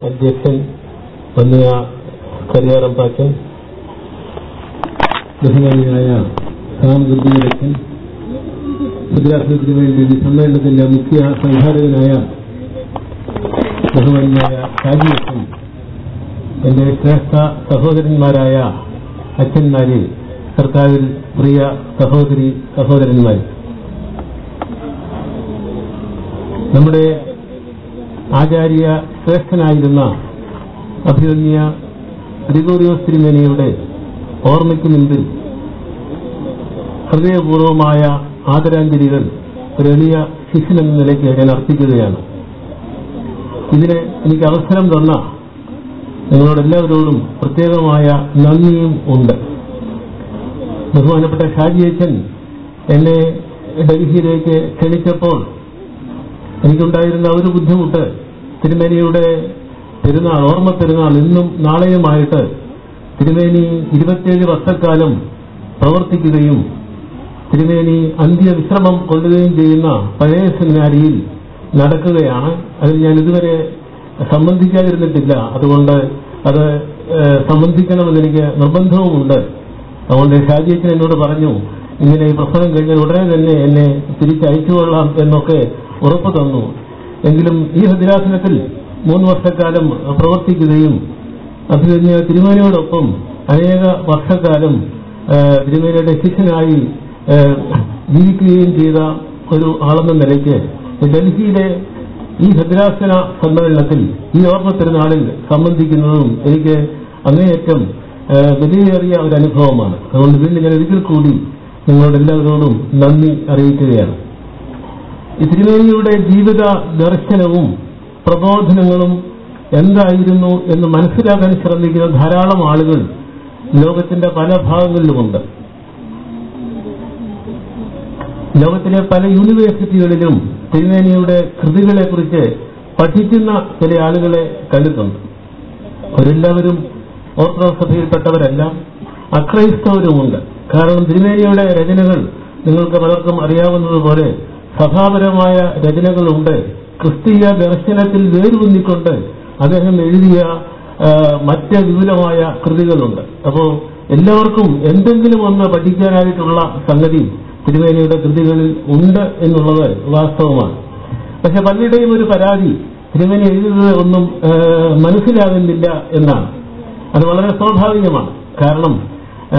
അധ്യക്ഷൻ വന്നിയ കരിയാറമ്പാച്ചൻ ബഹുമാനിയായ സാമദുദ്ദീനച്ചൻ ഭദ്രാസനത്തിന് വേണ്ടി ഈ സമ്മേളനത്തിന്റെ മുഖ്യ സംഘാടകനായ ബഹുമാനിയായ ഷാജിയച്ചൻ എന്റെ ശ്രേഷ്ഠ സഹോദരന്മാരായ അച്ഛന്മാരെ സർക്കാരിൽ പ്രിയ സഹോദരി സഹോദരന്മാർ നമ്മുടെ ആചാര്യ ശ്രേഷ്ഠനായിരുന്ന അഭിമന്യ ഗ്രിഗോറിയോസ് തിരുമേനിയുടെ ഓർമ്മയ്ക്ക് മുൻപിൽ ഹൃദയപൂർവമായ ആദരാഞ്ജലികൾ ഒരു എളിയ ശിഷ്യനെന്ന നിലയ്ക്ക് ഞാൻ അർപ്പിക്കുകയാണ് ഇതിന് എനിക്ക് അവസരം തന്ന നിങ്ങളോടെല്ലാവരോടും പ്രത്യേകമായ നന്ദിയും ഉണ്ട് ബഹുമാനപ്പെട്ട ഷാജിയച്ചൻ എന്നെ ഡൽഹിയിലേക്ക് ക്ഷണിച്ചപ്പോൾ എനിക്കുണ്ടായിരുന്ന ഒരു ബുദ്ധിമുട്ട് തിരുമേനിയുടെ പെരുന്നാൾ ഓർമ്മ പെരുന്നാൾ ഇന്നും നാളെയുമായിട്ട് തിരുമേനി ഇരുപത്തിയേഴ് വർഷക്കാലം പ്രവർത്തിക്കുകയും തിരുമേനി അന്ത്യവിശ്രമം കൊള്ളുകയും ചെയ്യുന്ന പഴയ സെമിനാരിയിൽ നടക്കുകയാണ് അതിൽ ഞാൻ ഇതുവരെ സംബന്ധിക്കാതിരുന്നിട്ടില്ല അതുകൊണ്ട് അത് ഏഹ്, സംബന്ധിക്കണമെന്ന് എനിക്ക് നിർബന്ധവുമുണ്ട് അതുകൊണ്ട് ഷാജിയച്ചൻ എന്നോട് പറഞ്ഞു ഇങ്ങനെ ഈ പ്രസംഗം കഴിഞ്ഞാൽ ഉടനെ തന്നെ എന്നെ തിരിച്ചയച്ചുകൊള്ളാം എന്നൊക്കെ ഉറപ്പ് തന്നു എങ്കിലും ഈ ഭദ്രാസനത്തിൽ മൂന്ന് വർഷക്കാലം പ്രവർത്തിക്കുകയും അഭിമന്യ തിരുമേനയോടൊപ്പം അനേക വർഷക്കാലം ആ, തിരുമേനയുടെ ശിഷ്യനായി ആ, ജീവിക്കുകയും ചെയ്ത ഒരു ആളെന്ന നിലയ്ക്ക് ഡൽഹിയിലെ ഈ ഭദ്രാസന സമ്മേളനത്തിൽ ഈ ഓർമ്മ പെരുന്നാളിൽ സംബന്ധിക്കുന്നതും എനിക്ക് അങ്ങേയറ്റം ആ, വിലയേറിയ ഒരു അനുഭവമാണ് അതുകൊണ്ട് വീണ്ടും ഞാൻ ഒരിക്കൽ കൂടി നിങ്ങളോട് എല്ലാവരോടും നന്ദി അറിയിക്കുകയാണ് ഈ തിരുമേനിയുടെ ജീവിത ദർശനവും പ്രബോധനങ്ങളും എന്തായിരുന്നു എന്ന് മനസ്സിലാക്കാൻ ശ്രമിക്കുന്ന ധാരാളം ആളുകൾ ലോകത്തിന്റെ പല ഭാഗങ്ങളിലുമുണ്ട് ലോകത്തിലെ പല യൂണിവേഴ്സിറ്റികളിലും തിരുമേനിയുടെ കൃതികളെക്കുറിച്ച് പഠിക്കുന്ന ചില ആളുകളെ കണ്ടിട്ടുണ്ട് അവരെല്ലാവരും ഓർത്തഡോക്സ് സഭയിൽപ്പെട്ടവരല്ല അക്രൈസ്തവരുമുണ്ട് കാരണം തിരുമേനിയുടെ രചനകൾ നിങ്ങൾക്ക് പലർക്കും അറിയാവുന്നതുപോലെ സഭാപരമായ രചനകളുണ്ട് ക്രിസ്തീയ ദർശനത്തിൽ വേരൂന്നിക്കൊണ്ട് അദ്ദേഹം എഴുതിയ ആ, മറ്റ് വിപുലമായ കൃതികളുണ്ട് അപ്പോൾ എല്ലാവർക്കും എന്തെങ്കിലും ഒന്ന് പഠിക്കാനായിട്ടുള്ള സംഗതി തിരുമേനിയുടെ കൃതികളിൽ ഉണ്ട് എന്നുള്ളത് വാസ്തവമാണ് പക്ഷെ പലരുടെയും ഒരു പരാതി തിരുമേനി എഴുതുന്നത് ഒന്നും ആ, മനസ്സിലാകുന്നില്ല എന്നാണ് അത് വളരെ സ്വാഭാവികമാണ് കാരണം ആ,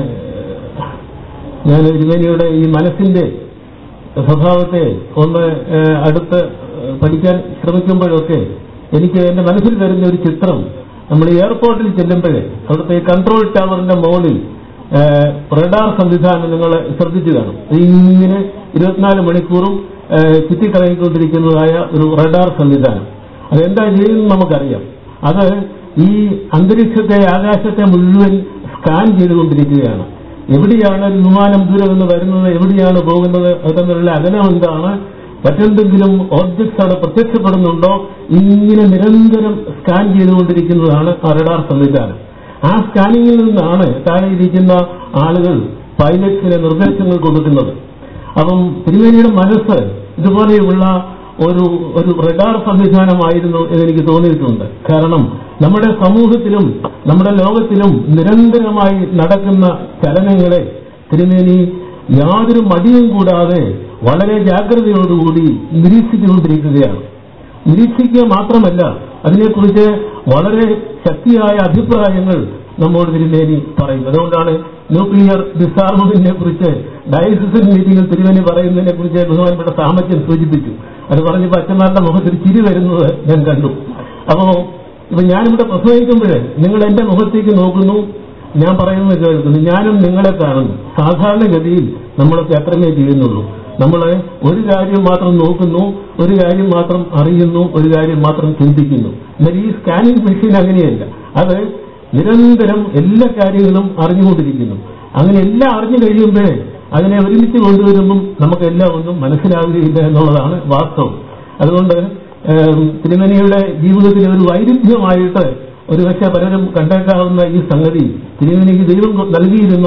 ഞാൻ തിരുമേനിയുടെ ഈ മനസ്സിന്റെ സ്വഭാവത്തെ ഒന്ന് ഏഹ്, അടുത്ത് ഏഹ്, പഠിക്കാൻ ശ്രമിക്കുമ്പോഴൊക്കെ എനിക്ക് എന്റെ മനസ്സിൽ വരുന്ന ഒരു ചിത്രം നമ്മൾ എയർപോർട്ടിൽ ചെല്ലുമ്പോഴേ അവിടുത്തെ ഈ കൺട്രോൾ ടവറിന്റെ മുകളിൽ ഏഹ്, റഡാർ സംവിധാനം നിങ്ങൾ ശ്രദ്ധിച്ചു കാണും ഇങ്ങനെ ഇരുപത്തിനാല് മണിക്കൂറും ഏഹ്, ചുറ്റിക്കറങ്ങിക്കൊണ്ടിരിക്കുന്നതായ ഒരു റഡാർ സംവിധാനം അതെന്താ ചെയ്യുന്നത് നമുക്കറിയാം അത് ഈ അന്തരീക്ഷത്തെ ആകാശത്തെ മുഴുവൻ സ്കാൻ ചെയ്തുകൊണ്ടിരിക്കുകയാണ് എവിടെയാണ് ഒരു വിമാനം ദൂരെ നിന്ന് വരുന്നത് എവിടെയാണ് പോകുന്നത് അത് തമ്മിലുള്ള അകലം എന്താണ് മറ്റെന്തെങ്കിലും ഓബ്ജക്ട്സ് അവിടെ പ്രത്യക്ഷപ്പെടുന്നുണ്ടോ ഇങ്ങനെ നിരന്തരം സ്കാൻ ചെയ്തുകൊണ്ടിരിക്കുന്നതാണ് ആ റഡാർ സംവിധാനം ആ സ്കാനിങ്ങിൽ നിന്നാണ് താഴെ ഇരിക്കുന്ന ആളുകൾ പൈലറ്റ്സിന് നിർദ്ദേശങ്ങൾ കൊടുക്കുന്നത് അപ്പം തിരുവേനിയുടെ മനസ്സ് ഇതുപോലെയുള്ള ഒരു ഒരു റഡാർ സംവിധാനമായിരുന്നു എന്നെനിക്ക് തോന്നിയിട്ടുണ്ട് കാരണം നമ്മുടെ സമൂഹത്തിലും നമ്മുടെ ലോകത്തിലും നിരന്തരമായി നടക്കുന്ന ചലനങ്ങളെ തിരുമേനി യാതൊരു മടിയും കൂടാതെ വളരെ ജാഗ്രതയോടുകൂടി നിരീക്ഷിച്ചുകൊണ്ടിരിക്കുകയാണ് നിരീക്ഷിക്കുക മാത്രമല്ല അതിനെക്കുറിച്ച് വളരെ ശക്തിയായ അഭിപ്രായങ്ങൾ നമ്മോട് തിരുമേനി പറയും അതുകൊണ്ടാണ് ന്യൂക്ലിയർ ഡിസാർമമെന്റിനെ കുറിച്ച് ഡയസിസൺ മീറ്റിംഗിൽ തിരുമേനി പറയുന്നതിനെ കുറിച്ച് ബഹുമാനപ്പെട്ട സാമർത്ഥ്യം സൂചിപ്പിച്ചു അത് പറഞ്ഞപ്പോൾ അച്ഛന്മാരുടെ മുഖത്തിൽ ചിരി വരുന്നത് ഞാൻ കണ്ടു അപ്പോ ഇപ്പൊ ഞാനിവിടെ പ്രസംഗിക്കുമ്പോൾ നിങ്ങൾ എന്റെ മുഖത്തേക്ക് നോക്കുന്നു ഞാൻ പറയുന്നത് കേൾക്കുന്നു ഞാനും നിങ്ങളെ കാണുന്നു സാധാരണഗതിയിൽ നമ്മളൊക്കെ അത്രമേ ചെയ്യുന്നുള്ളൂ നമ്മൾ ഒരു കാര്യം മാത്രം നോക്കുന്നു ഒരു കാര്യം മാത്രം അറിയുന്നു ഒരു കാര്യം മാത്രം ചിന്തിക്കുന്നു എന്നാൽ ഈ സ്കാനിംഗ് മെഷീൻ അങ്ങനെയല്ല അത് നിരന്തരം എല്ലാ കാര്യങ്ങളും അറിഞ്ഞുകൊണ്ടിരിക്കുന്നു അങ്ങനെ എല്ലാം അറിഞ്ഞു കഴിയുമ്പോഴേ അതിനെ ഒരുമിച്ച് കൊണ്ടുവരുമ്പം നമുക്കെല്ലാം ഒന്നും മനസ്സിലാവുകയില്ല എന്നുള്ളതാണ് വാസ്തവം അതുകൊണ്ട് ഏം, തിരുമേനിയുടെ ജീവിതത്തിലെ ഒരു വൈരുദ്ധ്യമായിട്ട് ഒരുപക്ഷെ പലരും കണ്ടേക്കാവുന്ന ഈ സംഗതി തിരുമേനിക്ക് ദൈവം നൽകിയിരുന്ന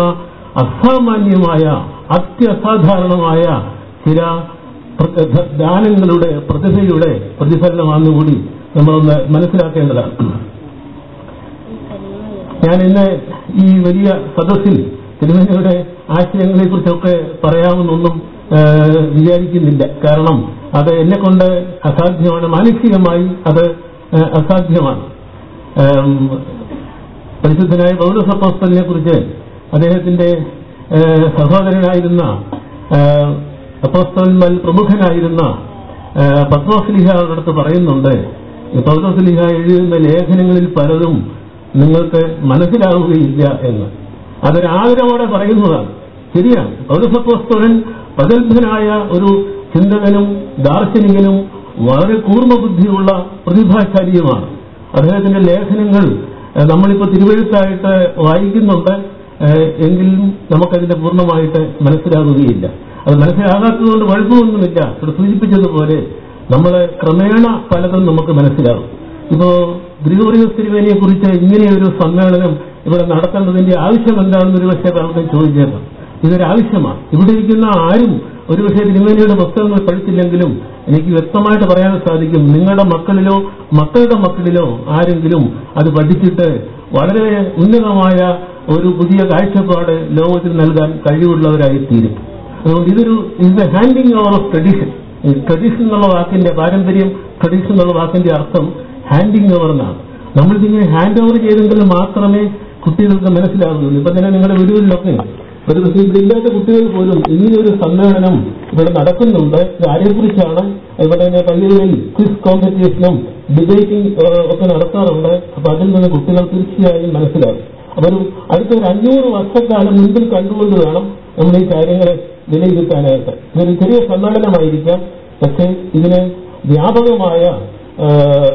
അസാമാന്യമായ അത്യസാധാരണമായ ചില പ്ര- ദാനങ്ങളുടെ പ്രതിഭയുടെ പ്രതിഫലനമാണെന്നുകൂടി നമ്മളൊന്ന് മനസ്സിലാക്കേണ്ടതാണ് ഞാൻ ഇന്ന് ഈ വലിയ സദസ്സിൽ തിരുമേനിയുടെ ആശയങ്ങളെ കുറിച്ചൊക്കെ പറയാമെന്നൊന്നും ആ, വിചാരിക്കുന്നില്ല കാരണം അത് എന്നെ കൊണ്ട് അസാധ്യമാണ് മാനസികമായി അത് ആ, അസാധ്യമാണ് ആം, പരിശുദ്ധനായ പൗരസപ്പോസ്തലിനെ കുറിച്ച് അദ്ദേഹത്തിന്റെ ആ, സഹോദരനായിരുന്ന ആ, അപ്പോസ്തലന്മാരിൽ പ്രമുഖനായിരുന്ന ആ, പത്രോസ്ലിഹ അടുത്ത് പറയുന്നുണ്ട് ഈ പൗരസ്ലിഹ എഴുതുന്ന ലേഖനങ്ങളിൽ പലതും നിങ്ങൾക്ക് മനസ്സിലാവുകയില്ല എന്ന് അതൊരു ആഗ്രഹത്തോടെ പറയുന്നതാണ് ശരിയാണ് പൗരസപ്പോസ്തലൻ പ്രഗത്ഭനായ ഒരു ചിന്തകനും ദാർശനികനും വളരെ കൂർമ്മബുദ്ധിയുള്ള പ്രതിഭാശാലിയുമാണ് അദ്ദേഹത്തിന്റെ ലേഖനങ്ങൾ ഏഹ്, നമ്മളിപ്പോ തിരുവഴുത്തായിട്ട് വായിക്കുന്നുണ്ട് ഏഹ്, എങ്കിലും നമുക്കതിന്റെ പൂർണ്ണമായിട്ട് മനസ്സിലാകുകയില്ല അത് മനസ്സിലാകാത്തതുകൊണ്ട് കുഴപ്പമൊന്നുമില്ല ഇവിടെ സൂചിപ്പിച്ചതുപോലെ നമ്മൾ ക്രമേണ പലതും നമുക്ക് മനസ്സിലാകും ഇപ്പോ ഗ്രിഗോറിയോസ് തിരുവേനിയെ കുറിച്ച് ഇങ്ങനെ ഒരു സമ്മേളനം ഇവിടെ നടത്തേണ്ടതിന്റെ ആവശ്യം എന്താണെന്ന് ഒരു പക്ഷേ പലർക്കും ചോദിച്ചേക്കാം ഇതൊരു ആവശ്യമാണ് ഇവിടെ ഇരിക്കുന്ന ആരും ഒരുപക്ഷെ തിരുമേനിയുടെ പുസ്തകങ്ങൾ പഠിച്ചില്ലെങ്കിലും എനിക്ക് വ്യക്തമായിട്ട് പറയാൻ സാധിക്കും നിങ്ങളുടെ മക്കളിലോ മക്കളുടെ മക്കളിലോ ആരെങ്കിലും അത് പഠിച്ചിട്ട് വളരെ ഉന്നതമായ ഒരു പുതിയ കാഴ്ചപ്പാട് ലോകത്തിൽ നൽകാൻ കഴിവുള്ളവരായി തീരും അതുകൊണ്ട് ഇതൊരു ഇത് handing over of tradition tradition എന്നുള്ള വാക്കിന്റെ പാരമ്പര്യം ട്രഡീഷൻ എന്നുള്ള വാക്കിന്റെ അർത്ഥം ഹാൻഡിങ് ഓവർ എന്നാണ് നമ്മളിതിങ്ങനെ ഹാൻഡ് ഓവർ ചെയ്തെങ്കിൽ മാത്രമേ കുട്ടികൾക്ക് മനസ്സിലാവുകയുള്ളൂ ഇപ്പൊ തന്നെ നിങ്ങളുടെ വീടുകളിലൊക്കെ ഒരു പക്ഷേ ഇവിടെ ഇല്ലാത്ത കുട്ടികൾ പോലും ഇങ്ങനെ ഒരു സമ്മേളനം ഇവിടെ നടക്കുന്നുണ്ട് ഇത് ആരെക്കുറിച്ചാണ് ഇവിടെ തന്നെ പള്ളികളിൽ ക്വിസ് കോമ്പറ്റീഷനും ഡിബേറ്റിംഗ് ഒക്കെ നടത്താറുണ്ട് അപ്പൊ അതിൽ നിന്ന് കുട്ടികൾ തീർച്ചയായും മനസ്സിലാവും അപ്പൊ ഒരു അടുത്തൊരു അഞ്ഞൂറ് വർഷക്കാലം മുൻപിൽ കണ്ടുകൊണ്ട് വേണം നമ്മൾ ഈ കാര്യങ്ങളെ വിലയിരുത്താനായിട്ട് ഇതൊരു ചെറിയ സമ്മേളനമായിരിക്കാം പക്ഷേ ഇതിന് വ്യാപകമായ ആ,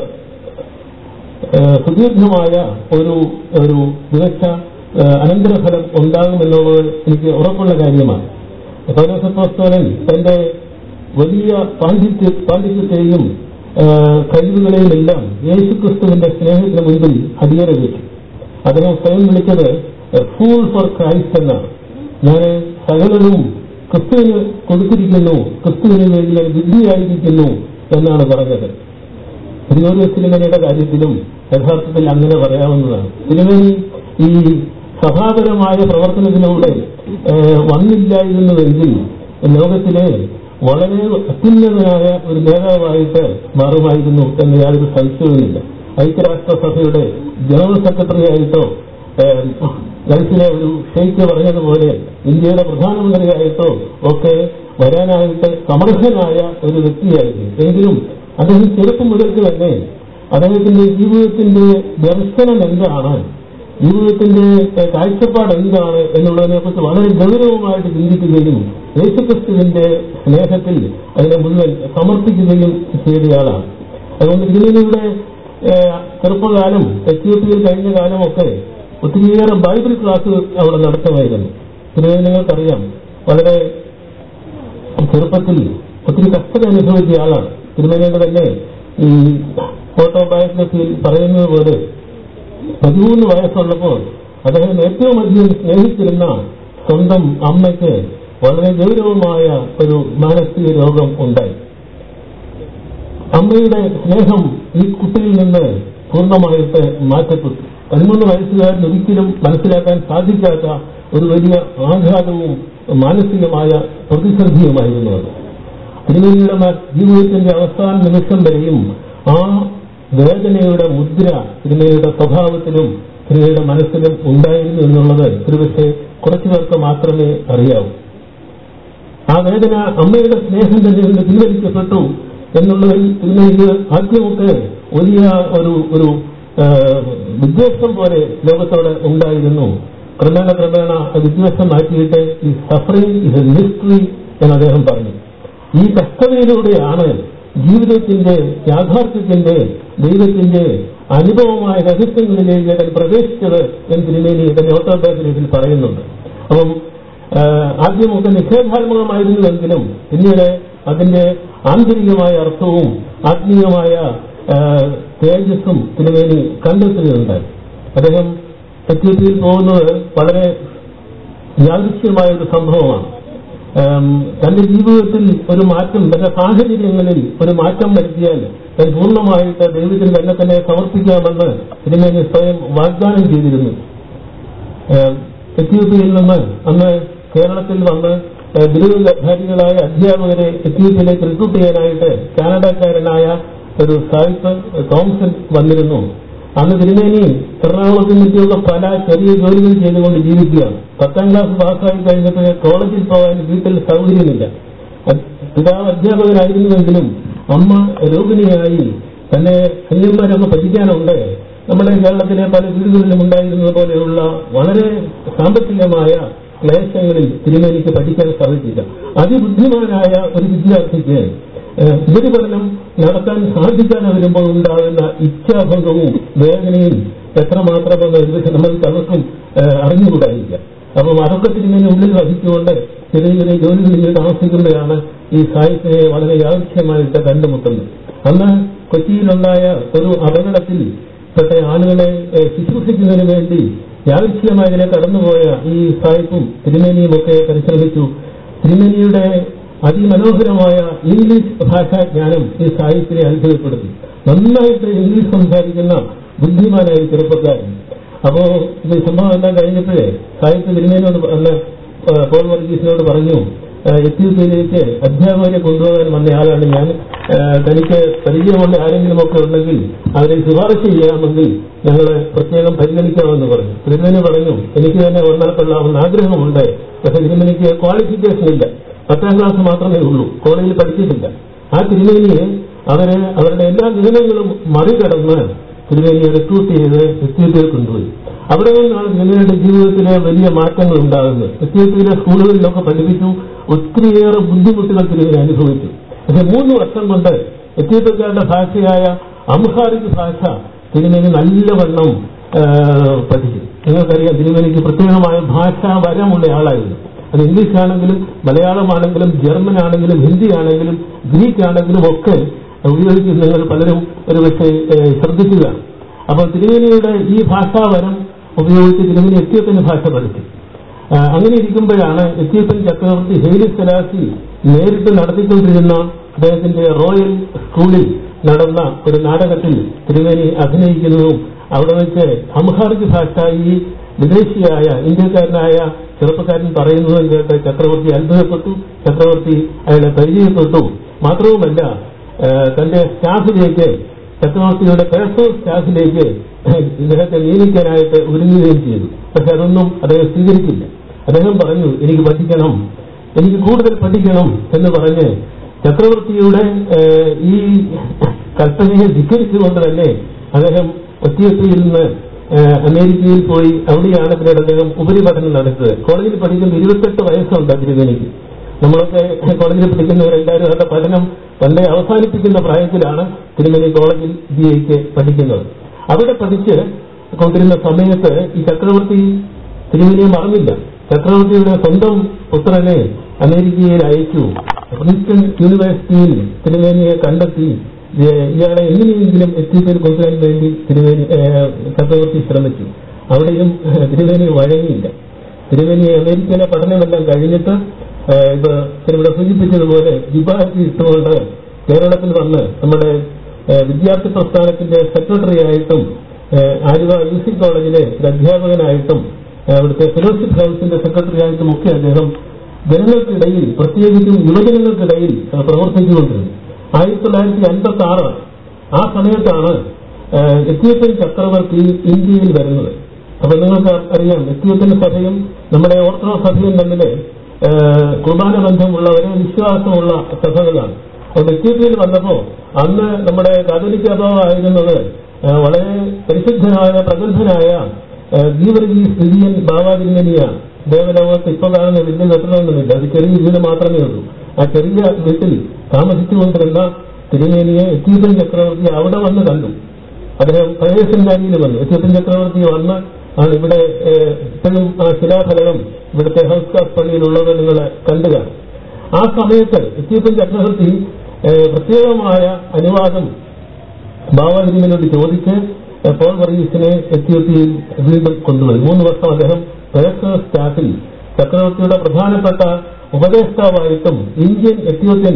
ആ, സുദീർഘമായ ഒരു ഒരു മികച്ച ആ, അനന്തരഫലം ഉണ്ടാകുമെന്നുള്ളത് എനിക്ക് ഉറപ്പുള്ള കാര്യമാണ് പൗരസത്തോസ്തോലൻ തന്റെ വലിയ പാണ്ഡിത്യ പാണ്ഡിത്യത്തെയും ആ, കഴിവുകളെയും എല്ലാം യേശുക്രിസ്തുവിന്റെ സ്നേഹത്തിന് മുൻപിൽ അടിയറ വെച്ചു അദ്ദേഹം സ്വയം വിളിച്ചത് ഫൂൾ ഫോർ ക്രൈസ്റ്റ് എന്നാണ് ഞാൻ സകലതും ക്രിസ്തുവിന് കൊടുത്തിരിക്കുന്നു ക്രിസ്തുവിന് വേണ്ടി ഞാൻ വിദ്യയായിരിക്കുന്നു എന്നാണ് പറഞ്ഞത് തിരുവോരിയ സിനിമയുടെ കാര്യത്തിലും യഥാർത്ഥത്തിൽ അങ്ങനെ പറയാവുന്നതാണ് തിരുവേനി ഈ സഭാപരമായ പ്രവർത്തനത്തിലൂടെ ഏഹ്, വന്നില്ലായിരുന്നുവെങ്കിൽ ലോകത്തിലെ വളരെ അത്യുന്നതനായ ഒരു നേതാവായിട്ട് മാറുമായിരുന്നു എന്ന് യാതൊരു സംശയവുമില്ല ഐക്യരാഷ്ട്രസഭയുടെ ജനറൽ സെക്രട്ടറി ആയിട്ടോ ഏഹ്, ഗൾഫിലെ ഒരു ഷെയ്ഖ് പറഞ്ഞതുപോലെ ഇന്ത്യയുടെ പ്രധാനമന്ത്രിയായിട്ടോ ഒക്കെ വരാനായിട്ട് സമർത്ഥനായ ഒരു വ്യക്തിയായിരുന്നു എങ്കിലും അദ്ദേഹം ചെറുപ്പം മുതൽക്ക് തന്നെ അദ്ദേഹത്തിന്റെ ജീവിതത്തിന്റെ ദർശനം എന്താണ് ജീവിതത്തിന്റെ ഏഹ്, കാഴ്ചപ്പാട് എന്താണ് എന്നുള്ളതിനെ കുറിച്ച് വളരെ ഗൗരവമായിട്ട് ചിന്തിക്കുകയും യേശുക്രിസ്തുവിന്റെ സ്നേഹത്തിൽ അതിനെ മുഴുവൻ സമർപ്പിക്കുകയും ചെയ്തയാളാണ് അതുകൊണ്ട് തിരുനെല്ലിയുടെ ചെറുപ്പകാലം എത്യോപ്യയിൽ കഴിഞ്ഞ കാലമൊക്കെ ഒത്തിരിയേറെ ബൈബിൾ ക്ലാസ് അവിടെ നടത്തുമായിരുന്നു തിരുനെല്ലി നിങ്ങൾക്കറിയാം വളരെ ചെറുപ്പത്തിൽ ഒത്തിരി കഷ്ടത അനുഭവിച്ച ആളാണ് തിരുമേനിയുടെ തന്നെ ഈ ഓട്ടോബയോഗ്രഫിയിൽ പറയുന്നത് പോലെ പതിമൂന്ന് വയസ്സുള്ളപ്പോൾ അദ്ദേഹം ഏറ്റവും അധികം സ്നേഹിച്ചിരുന്ന സ്വന്തം അമ്മയ്ക്ക് വളരെ ഗൗരവമായ ഒരു മാനസിക രോഗം ഉണ്ടായി അമ്മയുടെ സ്നേഹം ഈ കുട്ടിയിൽ നിന്ന് പൂർണ്ണമായിട്ട് മാറ്റപ്പെട്ടു പതിമൂന്ന് വയസ്സുകാരൻ ഒരിക്കലും മനസ്സിലാക്കാൻ സാധിക്കാത്ത ഒരു വലിയ ആഘാതവും മാനസികമായ പ്രതിസന്ധിയുമായിരുന്നു അത് തിരുവല്ലിയുടെ മ- ജീവിതത്തിന്റെ അവസാന നിമിഷം വരെയും ആ വേദനയുടെ മുദ്ര തിരുമേനിയുടെ സ്വഭാവത്തിലും തിരുമേനിയുടെ മനസ്സിലും ഉണ്ടായിരുന്നു എന്നുള്ളത് ഒരുപക്ഷെ കുറച്ചു പേർക്ക് മാത്രമേ അറിയാവൂ ആ വേദന അമ്മയുടെ സ്നേഹം തന്നെ നിന്ന് പിൻവലിക്കപ്പെട്ടു എന്നുള്ളതിൽ തിരുമേനിക്ക് ആദ്യമൊക്കെ വലിയ ഒരു ഒരു ആ, വിദ്വേഷം പോലെ ലോകത്തോട് ഉണ്ടായിരുന്നു ക്രമേണ ക്രമേണ ആ വിദ്വേഷം മാറ്റിയിട്ട് ഈ സഫറിംഗ് ഇസ് എ മിസ്റ്ററി എന്ന് അദ്ദേഹം പറഞ്ഞു ഈ കഷ്ടതയിലൂടെയാണ് ജീവിതത്തിന്റെ യാഥാർത്ഥ്യത്തിന്റെ ദൈവത്തിന്റെ അനുഭവമായ രഹസ്യങ്ങളിലേക്ക് ഞാൻ പ്രവേശിച്ചത് എന്ന് തിരുമേനി തന്റെ ഓട്ടോബയോഗ്രഫിയിൽ പറയുന്നുണ്ട് അപ്പം ആ, ആദ്യമൊക്കെ നിഷേധാത്മകമായിരുന്നുവെങ്കിലും പിന്നീട് അതിന്റെ ആന്തരികമായ അർത്ഥവും ആത്മീയമായ ആ, തേജസ്സും തിരുമേനി കണ്ടെത്തുകയുണ്ടായി അദ്ദേഹം എത്യോപ്യയിൽ പോകുന്നത് വളരെ യാദൃശ്യമായ ഒരു സംഭവമാണ് ആം, തന്റെ ജീവിതത്തിൽ ഒരു മാറ്റം തന്റെ സാഹചര്യങ്ങളിൽ ഒരു മാറ്റം വരുത്തിയാൽ ഞാൻ പൂർണ്ണമായിട്ട് ദൈവത്തിന് തന്നെ തന്നെ സമർപ്പിക്കാമെന്ന് തിരുമേനി സ്വയം വാഗ്ദാനം ചെയ്തിരുന്നു ഏഹ് എത്യോപ്യയിൽ നിന്ന് അന്ന് കേരളത്തിൽ വന്ന് ഏഹ് ബിരുദധാരികളായ അധ്യാപകരെ എത്യോപ്യയിലേക്ക് റിക്രൂട്ട് ചെയ്യാനായിട്ട് കാനഡക്കാരനായ ഒരു സാഹിബ് തോംസൺ വന്നിരുന്നു അന്ന് തിരുമേനി എറണാകുളത്ത് നിന്നൊക്കെ പല ചെറിയ ജോലികൾ ചെയ്തുകൊണ്ട് ജീവിക്കുകയാണ് പത്താം ക്ലാസ് പാസ്സായി കഴിഞ്ഞപ്പോൾ കോളേജിൽ പോകാൻ വീട്ടിൽ സൗകര്യമില്ല അ- പിതാവ് അധ്യാപകനായിരുന്നുവെങ്കിലും അമ്മ രോഗിണിയായി തന്നെ കുഞ്ഞന്മാരൊക്കെ പഠിക്കാനുണ്ട് നമ്മുടെ കേരളത്തിലെ പല വീടുകളിലും ഉണ്ടായിരുന്നത് പോലെയുള്ള വളരെ സാമ്പത്തികമായ ക്ലേശങ്ങളിൽ തിരുമേനിക്ക് പഠിക്കാൻ സാധിച്ചില്ല അതിബുദ്ധിമാനായ ഒരു വിദ്യാർത്ഥിക്ക് ഏഹ്, ഉപരിപഠനം നടത്താൻ സാധിക്കാതെ വരുമ്പോൾ ഉണ്ടാകുന്ന ഇച്ഛാഭംഗവും വേദനയും എത്രമാത്രമെന്ന് ഒരുപക്ഷെ നമ്മൾക്ക് അവർക്കും ഏഹ്, അറിഞ്ഞുകൂടായിരിക്കാം അപ്പം അതൊക്കെ തിരുമേനി ഉള്ളിൽ വഹിച്ചുകൊണ്ട് ചെറിയ ചെറിയ ജോലികളിൽ താമസിക്കുമ്പോഴാണ് ഈ സാഹിത്യത്തെ വളരെ യാദൃശ്യമായിട്ട് കണ്ടുമുട്ടുന്നത് അന്ന് കൊച്ചിയിലുണ്ടായ ഒരു അപകടത്തിൽ പെട്ട ആളുകളെ ഏഹ്, ശുശ്രൂഷിക്കുന്നതിന് വേണ്ടി യാദൃശ്യമായി ഇതിനെ കടന്നുപോയ ഈ സാഹിബും തിരുമേനിയും ഒക്കെ പരിശ്രമിച്ചു തിരുമേനിയുടെ അതിമനോഹരമായ ഇംഗ്ലീഷ് ഭാഷാജ്ഞാനം ഈ സാഹിത്യത്തെ അത്ഭുതപ്പെടുത്തി നന്നായിട്ട് ഇംഗ്ലീഷ് സംസാരിക്കുന്ന ബുദ്ധിമാനായ ചെറുപ്പക്കാരൻ അപ്പോ ഇത് സംഭവം എല്ലാം കഴിഞ്ഞപ്പോഴേ സാഹിത്യ തിരുമേനോട് അന്ന് ഏഹ്, പോൾ വർഗീസിനോട് പറഞ്ഞു ഏഹ്, എത്യോപ്യയിലേക്ക് അധ്യാപകരെ കൊണ്ടുപോകാൻ വന്നയാളാണ് ഞാൻ ഏഹ്, തനിക്ക് പരിചയമുള്ള ആരെങ്കിലും ഒക്കെ ഉണ്ടെങ്കിൽ അവരെ ശുപാർശ ചെയ്യാമെങ്കിൽ ഞങ്ങൾ പ്രത്യേകം പരിഗണിക്കാമെന്ന് പറഞ്ഞു തിരുമേനി പറഞ്ഞു എനിക്ക് തന്നെ വന്നാൽ കൊള്ളാമെന്ന് ആഗ്രഹമുണ്ട് പക്ഷെ തിരുമേനിക്ക് ക്വാളിഫിക്കേഷൻ ഇല്ല പത്താം ക്ലാസ് മാത്രമേ ഉള്ളൂ കോളേജിൽ പഠിച്ചിട്ടില്ല ആ തിരുമേനിയെ അവര് അവരുടെ എല്ലാ നിയമങ്ങളും മറികടന്ന് തിരുമേനിയെ റിക്രൂട്ട് ചെയ്ത് എത്യോപ്യയിൽ കൊണ്ടുപോയി അവിടെ നിന്നാണ് തിരുമേനിയുടെ ജീവിതത്തിലെ വലിയ മാറ്റങ്ങൾ ഉണ്ടാകുന്നത് എത്യോപ്യയിലെ സ്കൂളുകളിലൊക്കെ പഠിപ്പിച്ചു ഒത്തിരിയേറെ ബുദ്ധിമുട്ടുകൾ തിരുമേനി അനുഭവിച്ചു പക്ഷെ മൂന്ന് വർഷം കൊണ്ട് എത്യോപ്യക്കാരുടെ ഭാഷയായ അംഹാരിക് ഭാഷ തിരുമേനി നല്ലവണ്ണം ആ, പഠിച്ചു നിങ്ങൾക്കറിയാം തിരുമേനിക്ക് പ്രത്യേകമായ ഭാഷാ വരമുള്ള ആളായിരുന്നു അത് ഇംഗ്ലീഷ് ആണെങ്കിലും മലയാളമാണെങ്കിലും ജർമ്മൻ ആണെങ്കിലും ഹിന്ദി ആണെങ്കിലും ഗ്രീക്ക് ആണെങ്കിലും ഒക്കെ ഉപയോഗിക്കുന്ന നിങ്ങൾ പലരും ഒരു പക്ഷേ ഏഹ്, ശ്രദ്ധിക്കുക അപ്പോൾ തിരുമേനിയുടെ ഈ ഭാഷാവരം ഉപയോഗിച്ച് തിരുമേനി എത്യോപ്യൻ ഭാഷ പഠിച്ചു ആ, അങ്ങനെ ഇരിക്കുമ്പോഴാണ് എത്യോപ്യൻ ചക്രവർത്തി ഹെയ്ലി സലാസി നേരിട്ട് നടത്തിക്കൊണ്ടിരുന്ന അദ്ദേഹത്തിന്റെ റോയൽ സ്കൂളിൽ നടന്ന ഒരു നാടകത്തിൽ തിരുമേനി അഭിനയിക്കുന്നതും അവിടെ വെച്ച് അംഹാർജ് ഭാഷ ഈ വിദേശിയായ ഇന്ത്യക്കാരനായ ചെറുപ്പക്കാരൻ പറയുന്നതും കേട്ട് ചക്രവർത്തി അത്ഭുതപ്പെട്ടു ചക്രവർത്തി അയാളെ പരിചയപ്പെട്ടു മാത്രവുമല്ല ആ, തന്റെ സ്റ്റാഫിലേക്ക് ചക്രവർത്തിയുടെ പേഴ്സണൽ സ്റ്റാഫിലേക്ക് ഇദ്ദേഹത്തെ നിയമിക്കാനായിട്ട് ഒരുങ്ങുകയും ചെയ്തു പക്ഷെ അതൊന്നും അദ്ദേഹം സ്വീകരിച്ചില്ല അദ്ദേഹം പറഞ്ഞു എനിക്ക് പഠിക്കണം എനിക്ക് കൂടുതൽ പഠിക്കണം എന്ന് പറഞ്ഞ് ചക്രവർത്തിയുടെ ഏഹ്, ഈ കൽപ്പനയെ ധിക്കരിച്ചുകൊണ്ട് തന്നെ അദ്ദേഹം എത്യോപ്യയിൽ നിന്ന് ഏഹ്, അമേരിക്കയിൽ പോയി അവിടെയാണ് പിന്നീട് അദ്ദേഹം ഉപരിപഠനം നടത്തുന്നത് കോളേജിൽ പഠിക്കുന്ന ഇരുപത്തെട്ട് വയസ്സുണ്ട് തിരുവേനിക്ക് നമ്മളൊക്കെ കോളേജിൽ പഠിക്കുന്നവരെല്ലാവരും അവരുടെ പഠനം പണ്ടേ അവസാനിപ്പിക്കുന്ന പ്രായത്തിലാണ് തിരുമേനി കോളേജിൽ ബി എക്ക് പഠിക്കുന്നത് അവിടെ പഠിച്ച് കൊണ്ടിരുന്ന സമയത്ത് ഈ ചക്രവർത്തി തിരുമേനിയെ മറന്നില്ല ചക്രവർത്തിയുടെ സ്വന്തം പുത്രനെ അമേരിക്കയിൽ അയച്ചു പ്രിൻസ്റ്റൺ യൂണിവേഴ്സിറ്റിയിൽ തിരുമേനിയെ കണ്ടെത്തി ഏഹ് ഇയാളെ എങ്ങനെയെങ്കിലും എത്തിച്ചതിൽ കൊണ്ടുവരാൻ വേണ്ടി തിരുമേനി ഏഹ് ചക്രവർത്തി ശ്രമിച്ചു അവിടെയും ഏഹ് തിരുമേനി വഴങ്ങിയില്ല തിരുമേനി അമേരിക്കയിലെ പഠനമെല്ലാം കഴിഞ്ഞിട്ട് ഏഹ് ഇത് ഇവിടെ സൂചിപ്പിച്ചതുപോലെ വിഭാഗത്തിൽ ഇട്ടുകൊണ്ട് കേരളത്തിൽ വന്ന് നമ്മുടെ ഏഹ് വിദ്യാർത്ഥി പ്രസ്ഥാനത്തിന്റെ സെക്രട്ടറി ആയിട്ടും ഏഹ് ആലുവ യു സി കോളേജിലെ ഒരു അധ്യാപകനായിട്ടും ഏഹ് അവിടുത്തെ ഫെലോഷിപ്പ് ഹൗസിന്റെ സെക്രട്ടറി ആയിട്ടും ഒക്കെ അദ്ദേഹം ജനങ്ങൾക്കിടയിൽ പ്രത്യേകിച്ചും യുവജനങ്ങൾക്കിടയിൽ ഏഹ് പ്രവർത്തിച്ചുകൊണ്ടിരുന്നു ആയിരത്തി തൊള്ളായിരത്തി അൻപത്തി ആറ് ആ സമയത്താണ് ഏഹ് എത്യോപ്യൻ ചക്രവർത്തി ഇന്ത്യയിൽ വരുന്നത് അപ്പൊ നിങ്ങൾക്ക് അറിയാം എത്യോപ്യൻ സഭയും നമ്മുടെ ഓർത്തഡോക്സ് സഭയും തമ്മിൽ ഏഹ് കുർബാന ബന്ധമുള്ള ഒരേ വിശ്വാസമുള്ള സഭകളാണ് അപ്പോൾ എത്യോപ്യയിൽ വന്നപ്പോ അന്ന് നമ്മുടെ കാതോലിക്ക അഭാവമായിരുന്നത് ഏഹ് വളരെ പരിശുദ്ധനായ പ്രഗത്ഭനായ ഏഹ് ഗീവർഗീസ് വിലിയൻ ബാബാതിരുമനിയാണ് ദേവലോകത്ത് ഇപ്പൊ കാണുന്ന വലിയ കെട്ടിടമൊന്നുമില്ല അത് ചെറിയ വീട് മാത്രമേ ഉള്ളൂ ആ ചെറിയ വീട്ടിൽ താമസിച്ചുകൊണ്ടിരുന്ന തിരുമേനിയെ എത്യോപ്യൻ ചക്രവർത്തി അവിടെ വന്ന് കണ്ടു അദ്ദേഹം പഴയ സെമിനാരിയിൽ വന്നു എത്യോപ്യൻ ചക്രവർത്തി വന്ന് ആണ് ഇവിടെ ഏഹ്, ഇപ്പോഴും ആ ശിലാഫലകം ഇവിടുത്തെ ഹൗസ് കാസ് പള്ളിയിലുള്ളത് നിങ്ങൾ കണ്ടു കാണും ആ സമയത്ത് എത്യോപ്യൻ ചക്രവർത്തി ഏഹ്, പ്രത്യേകമായ അനുവാദം ബാബാജിനോട് ചോദിച്ച് ഏഹ്, പോൾ വർഗീസിനെ എത്യോപ്യയിൽ വീണ്ടും കൊണ്ടുപോയി മൂന്ന് വർഷം അദ്ദേഹം പേഴ്സണൽ സ്റ്റാഫിൽ ചക്രവർത്തിയുടെ പ്രധാനപ്പെട്ട ഉപദേഷ്ടാവായിട്ടും ഇന്ത്യൻ എത്യോപ്യൻ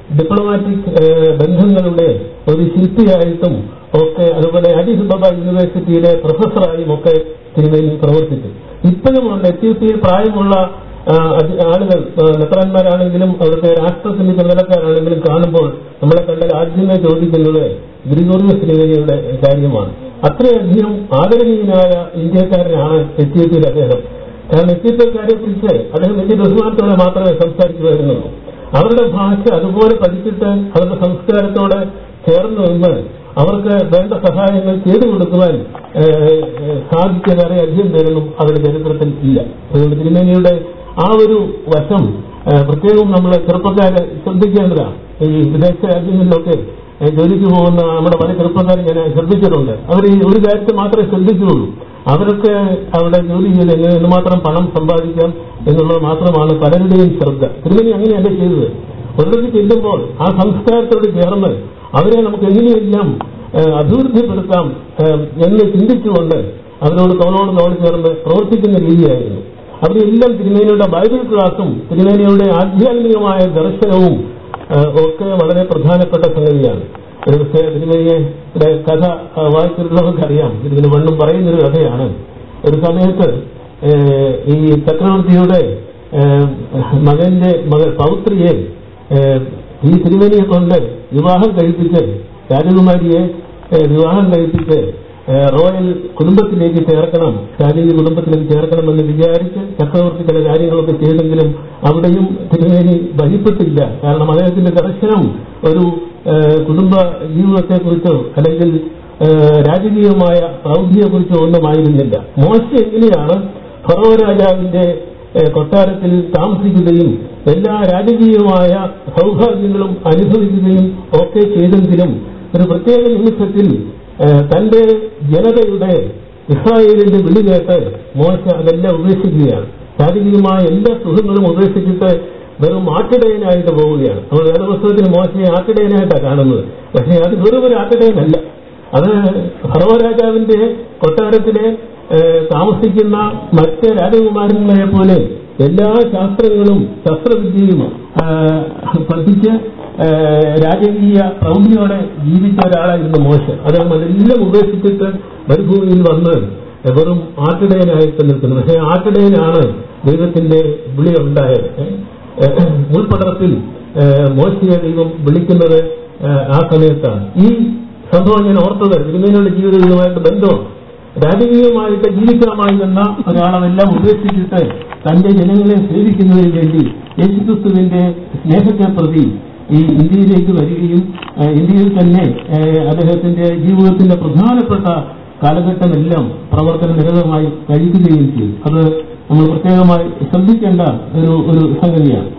ഡിപ്ലോമാറ്റിക് ഏഹ്, ബന്ധങ്ങളുടെ ഒരു ശില്പിയായിട്ടും ഒക്കെ അതുപോലെ അഡിസബബ യൂണിവേഴ്സിറ്റിയിലെ പ്രൊഫസറായും ഒക്കെ തിരുമേനി പ്രവർത്തിച്ചു ഇപ്പോഴും ഉണ്ട് എത്യോപ്യയിൽ പ്രായമുള്ള ആ, അധി- ആളുകൾ ആ, നെത്രാന്മാരാണെങ്കിലും അവിടുത്തെ രാഷ്ട്രത്തിന്റെ ചുമതലക്കാരാണെങ്കിലും കാണുമ്പോൾ നമ്മളെ കണ്ടാൽ ആദ്യമേ ചോദിക്കുന്നത് ഗ്രിഗോറിയസ് തിരുമേനിയുടെ കാര്യമാണ് അത്രയധികം ആദരണീയനായ ഇന്ത്യക്കാരനാണ് എത്യോപ്യയിൽ അദ്ദേഹം കാരണം എത്യോപ്യക്കാരെ കുറിച്ച് അദ്ദേഹം വലിയ ബഹുമാനത്തോടെ മാത്രമേ സംസാരിക്കുമായിരുന്നുള്ളൂ അവരുടെ ഭാഷ അതുപോലെ പഠിച്ചിട്ട് അവരുടെ സംസ്കാരത്തോടെ ചേർന്ന് നിന്ന് അവർക്ക് വേണ്ട സഹായങ്ങൾ ചെയ്തു കൊടുക്കുവാൻ ഏഹ്, ഏഹ്, സാധിച്ച വേറെ അധികം പേരൊന്നും അവരുടെ ചരിത്രത്തിൽ ഇല്ല അതുകൊണ്ട് തിരുമേനിയുടെ ആ ഒരു വശം ഏഹ്, പ്രത്യേകവും നമ്മൾ ചെറുപ്പക്കാരെ ശ്രദ്ധിക്കേണ്ടതാണ് ഈ വിദേശ രാജ്യങ്ങളിലൊക്കെ ഏഹ്, ജോലിക്ക് പോകുന്ന നമ്മുടെ പല ചെറുപ്പക്കാരെ ഞാൻ ശ്രദ്ധിച്ചിട്ടുണ്ട് അവർ ഈ ഒരു കാര്യത്തെ മാത്രമേ ശ്രദ്ധിക്കുകയുള്ളൂ അവരൊക്കെ അവിടെ ജോലി ചെയ്ത് എങ്ങനെ എന്തുമാത്രം പണം സമ്പാദിക്കാം എന്നുള്ളത് മാത്രമാണ് പലരുടെയും ശ്രദ്ധ തിരുമേനി അങ്ങനെയല്ല ചെയ്തത് ഒരിടത്ത് ചെല്ലുമ്പോൾ ആ സംസ്കാരത്തോട് ചേർന്ന് അവരെ നമുക്ക് എങ്ങനെയെല്ലാം ഏഹ്, അഭിവൃദ്ധിപ്പെടുത്താം ഏഹ്, എന്ന് ചിന്തിച്ചുകൊണ്ട് അവരോട് തോളോട് തോട് ചേർന്ന് പ്രവർത്തിക്കുന്ന രീതിയായിരുന്നു അവിടെയെല്ലാം തിരുമേനിയുടെ ബൈബിൾ ക്ലാസും തിരുമേനിയുടെ ആധ്യാത്മികമായ ദർശനവും ഏഹ്, ഒക്കെ വളരെ പ്രധാനപ്പെട്ട സംഗതിയാണ് ഒരു പക്ഷേ തിരുമേനിയുടെ കഥ ആ, വായിച്ചിട്ടുള്ളവർക്ക് അറിയാം ഇതിന് വണ്ണും പറയുന്നൊരു കഥയാണ് ഒരു സമയത്ത് ഏഹ്, ഈ ചക്രവർത്തിയുടെ ഏഹ്, മകന്റെ മകൾ പൗത്രിയെ ഏഹ്, ഈ തിരുമേനിയെ കൊണ്ട് വിവാഹം കഴിപ്പിച്ച് രാജകുമാരിയെ ഏഹ്, വിവാഹം കഴിപ്പിച്ച് ഏഹ്, റോയൽ കുടുംബത്തിലേക്ക് ചേർക്കണം ശാരീരിക കുടുംബത്തിലേക്ക് ചേർക്കണമെന്ന് വിചാരിച്ച് ചക്രവർത്തി ചില കാര്യങ്ങളൊക്കെ ചെയ്തെങ്കിലും അവിടെയും തിരുമേനി വഴിപ്പെട്ടില്ല കാരണം അദ്ദേഹത്തിന്റെ ദർശനം ഒരു ഏഹ്, കുടുംബ ജീവിതത്തെക്കുറിച്ചോ അല്ലെങ്കിൽ ഏഹ്, രാജകീയമായ പ്രൗഢിയെക്കുറിച്ചോ ഒന്നുമായിരുന്നില്ല മോശ എങ്ങനെയാണ് ഫറോ രാജാവിന്റെ ഏഹ്, കൊട്ടാരത്തിൽ താമസിക്കുകയും എല്ലാ രാജകീയമായ സൗഭാഗ്യങ്ങളും അനുഭവിക്കുകയും ഒക്കെ ചെയ്തെങ്കിലും ഒരു പ്രത്യേക നിമിഷത്തിൽ ഏഹ്, തന്റെ ജനതയുടെ ഇസ്രായേലിന്റെ വിളി കേട്ട് മോശ അതെല്ലാം ഉപേക്ഷിക്കുകയാണ് ശാരീരികമായ എല്ലാ സുഖങ്ങളും ഉപേക്ഷിച്ചിട്ട് വെറും ആട്ടിടയനായിട്ട് പോവുകയാണ് നമ്മൾ വേദപുസ്തകത്തിൽ മോശയെ ആട്ടിടയനായിട്ടാണ് കാണുന്നത് പക്ഷേ അത് വെറും ഒരു ആട്ടിടയനല്ല അത് ഫറവ രാജാവിന്റെ കൊട്ടാരത്തിലെ ഏഹ്, താമസിക്കുന്ന മറ്റ് രാജകുമാരന്മാരെ പോലെ എല്ലാ ശാസ്ത്രങ്ങളും ശസ്ത്രവിദ്യയും ഏഹ്, പഠിച്ച് ഏഹ്, രാജകീയ പ്രൗഢിയോടെ ജീവിച്ച ഒരാളായിരുന്നു മോശ അദ്ദേഹം അതെല്ലാം ഉപേക്ഷിച്ചിട്ട് മരുഭൂമിയിൽ വന്ന് വെറും ആട്ടിടയനായിട്ട് നിൽക്കുന്നു പക്ഷേ ആട്ടിടയനാണ് ദൈവത്തിന്റെ വിളി ഉണ്ടായത് ഏഹ്, മുൾപടർപ്പിൽ ഏഹ്, മോശയെ ദൈവം വിളിക്കുന്നത് ഏഹ്, ആ സമയത്താണ് ഈ സംഭവം ഞാൻ ഓർത്തത് തിരുമേനിയുടെ ജീവിതവുമായിട്ട് ബന്ധമാണ് രാജകീയമായിട്ട് ജീവിക്കാമായിരുന്ന ഒരാളെല്ലാം ഉപേക്ഷിച്ചിട്ട് തന്റെ ജനങ്ങളെ സേവിക്കുന്നതിന് വേണ്ടി യേശുക്രിസ്തുവിന്റെ സ്നേഹത്തെ പ്രതി ഈ ഇന്ത്യയിലേക്ക് വരികയും ഏഹ്, ഇന്ത്യയിൽ തന്നെ ഏഹ്, അദ്ദേഹത്തിന്റെ ജീവിതത്തിന്റെ പ്രധാനപ്പെട്ട കാലഘട്ടമെല്ലാം പ്രവർത്തന നിരതമായി കഴിക്കുകയും ചെയ്തു അത് നമ്മൾ പ്രത്യേകമായി ശ്രദ്ധിക്കേണ്ട ഒരു ഒരു സംഗതിയാണ്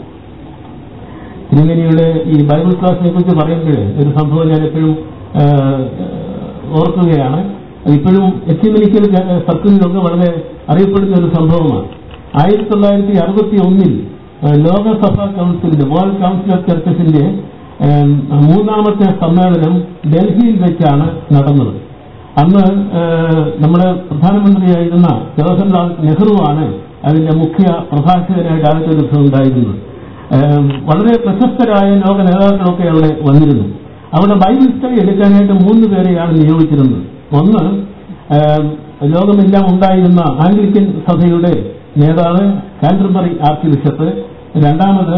തിരുമേനിയുടെ ഈ ബൈബിൾ ക്ലാസിനെ കുറിച്ച് പറയുമ്പോൾ ഒരു സംഭവം ഞാൻ എപ്പോഴും ആ, ഓർക്കുകയാണ് ഇപ്പോഴും എക്യുമെനിക്കൽ സർക്കിളിലൊക്കെ വളരെ അറിയപ്പെടുന്ന ഒരു സംഭവമാണ് ആയിരത്തി തൊള്ളായിരത്തി അറുപത്തി ഒന്നിൽ ലോകസഭാ കൗൺസിലിന്റെ വേൾഡ് കൗൺസിൽ ഓഫ് ചർച്ചസിന്റെ ഏം, മൂന്നാമത്തെ സമ്മേളനം ഡൽഹിയിൽ വെച്ചാണ് നടന്നത് അന്ന് ഏഹ്, നമ്മുടെ പ്രധാനമന്ത്രിയായിരുന്ന ജവഹർലാൽ നെഹ്റുവാണ് അതിന്റെ മുഖ്യ പ്രഭാഷകനായിട്ട് ആദ്യത്തെ ദിവസം ഉണ്ടായിരുന്നത് ഏഹ്, വളരെ പ്രശസ്തരായ ലോക നേതാക്കളൊക്കെ അവിടെ വന്നിരുന്നു അവിടെ ബൈബിൾ സ്റ്റഡി എടുക്കാനായിട്ട് മൂന്ന് പേരെയാണ് നിയോഗിച്ചിരുന്നത് ഒന്ന് ഏഹ്, ലോകമെല്ലാം ഉണ്ടായിരുന്ന ആംഗ്ലിക്കൻ സഭയുടെ നേതാവ് കാൻഡർബറി ആർച്ച് ബിഷപ്പ് രണ്ടാമത്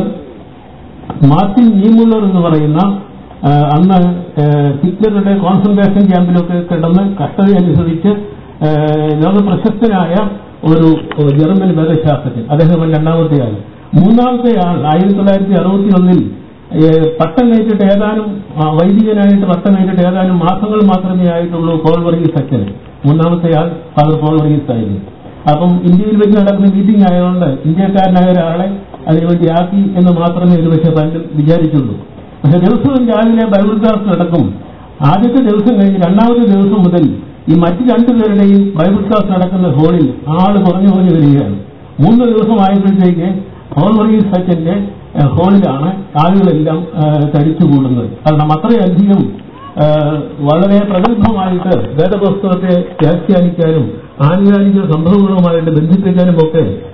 മാർട്ടിൻ നീമുള്ളർ എന്ന് പറയുന്ന ആ, അന്ന് ആ, ഹിറ്റ്ലറുടെ കോൺസെൻട്രേഷൻ ക്യാമ്പിലൊക്കെ കിടന്ന് കഷ്ടത അനുഭവിച്ച് ആ, ലോക പ്രശസ്തനായ ഒരു ജർമ്മൻ വേദശാസ്ത്രജ്ഞൻ അദ്ദേഹം രണ്ടാമത്തെ ആൾ മൂന്നാമത്തെ ആൾ ആയിരത്തി തൊള്ളായിരത്തി അറുപത്തി ഒന്നിൽ പട്ടം കയറ്റിട്ട് ഏതാനും ആ, വൈദികനായിട്ട് പട്ടം കയറ്റിട്ട് ഏതാനും മാസങ്ങൾ മാത്രമേ ആയിട്ടുള്ളൂ പോൾ വർഗീസ് അച്ഛന് മൂന്നാമത്തെ ആൾ ഫാദർ പോൾ വർഗീസ് ആയിരുന്നു അപ്പം ഇന്ത്യയിൽ വെച്ച് നടക്കുന്ന മീറ്റിംഗ് ആയതുകൊണ്ട് ഇന്ത്യക്കാരനായ ഒരാളെ അതിനുവേണ്ടി ആക്കി എന്ന് മാത്രമേ ഒരുപക്ഷെ പലരും വിചാരിച്ചുള്ളൂ പക്ഷെ ദിവസവും രാവിലെ ബൈബിൾ ക്ലാസ് നടക്കും ആദ്യത്തെ ദിവസം കഴിഞ്ഞ് രണ്ടാമത്തെ ദിവസം മുതൽ ഈ മറ്റു രണ്ടുപേരുടെയും ബൈബിൾ ക്ലാസ് നടക്കുന്ന ഹോളിൽ ആള് കുറഞ്ഞു കുറഞ്ഞു വരികയാണ് മൂന്ന് ദിവസം ആയപ്പോഴത്തേക്ക് ഹോൾ വർഗീസ് സച്ചന്റെ ഏഹ്, ഹോളിലാണ് ആളുകളെല്ലാം ഏഹ്, തടിച്ചു കൂടുന്നത് കാരണം അത്രയധികം ഏഹ്, വളരെ പ്രഗത്ഭമായിട്ട് വേദപുസ്തകത്തെ വ്യാഖ്യാനിക്കാനും ആനുകാലിക സംഭവങ്ങളുമായിട്ട് ബന്ധിപ്പിക്കാനും ഒക്കെ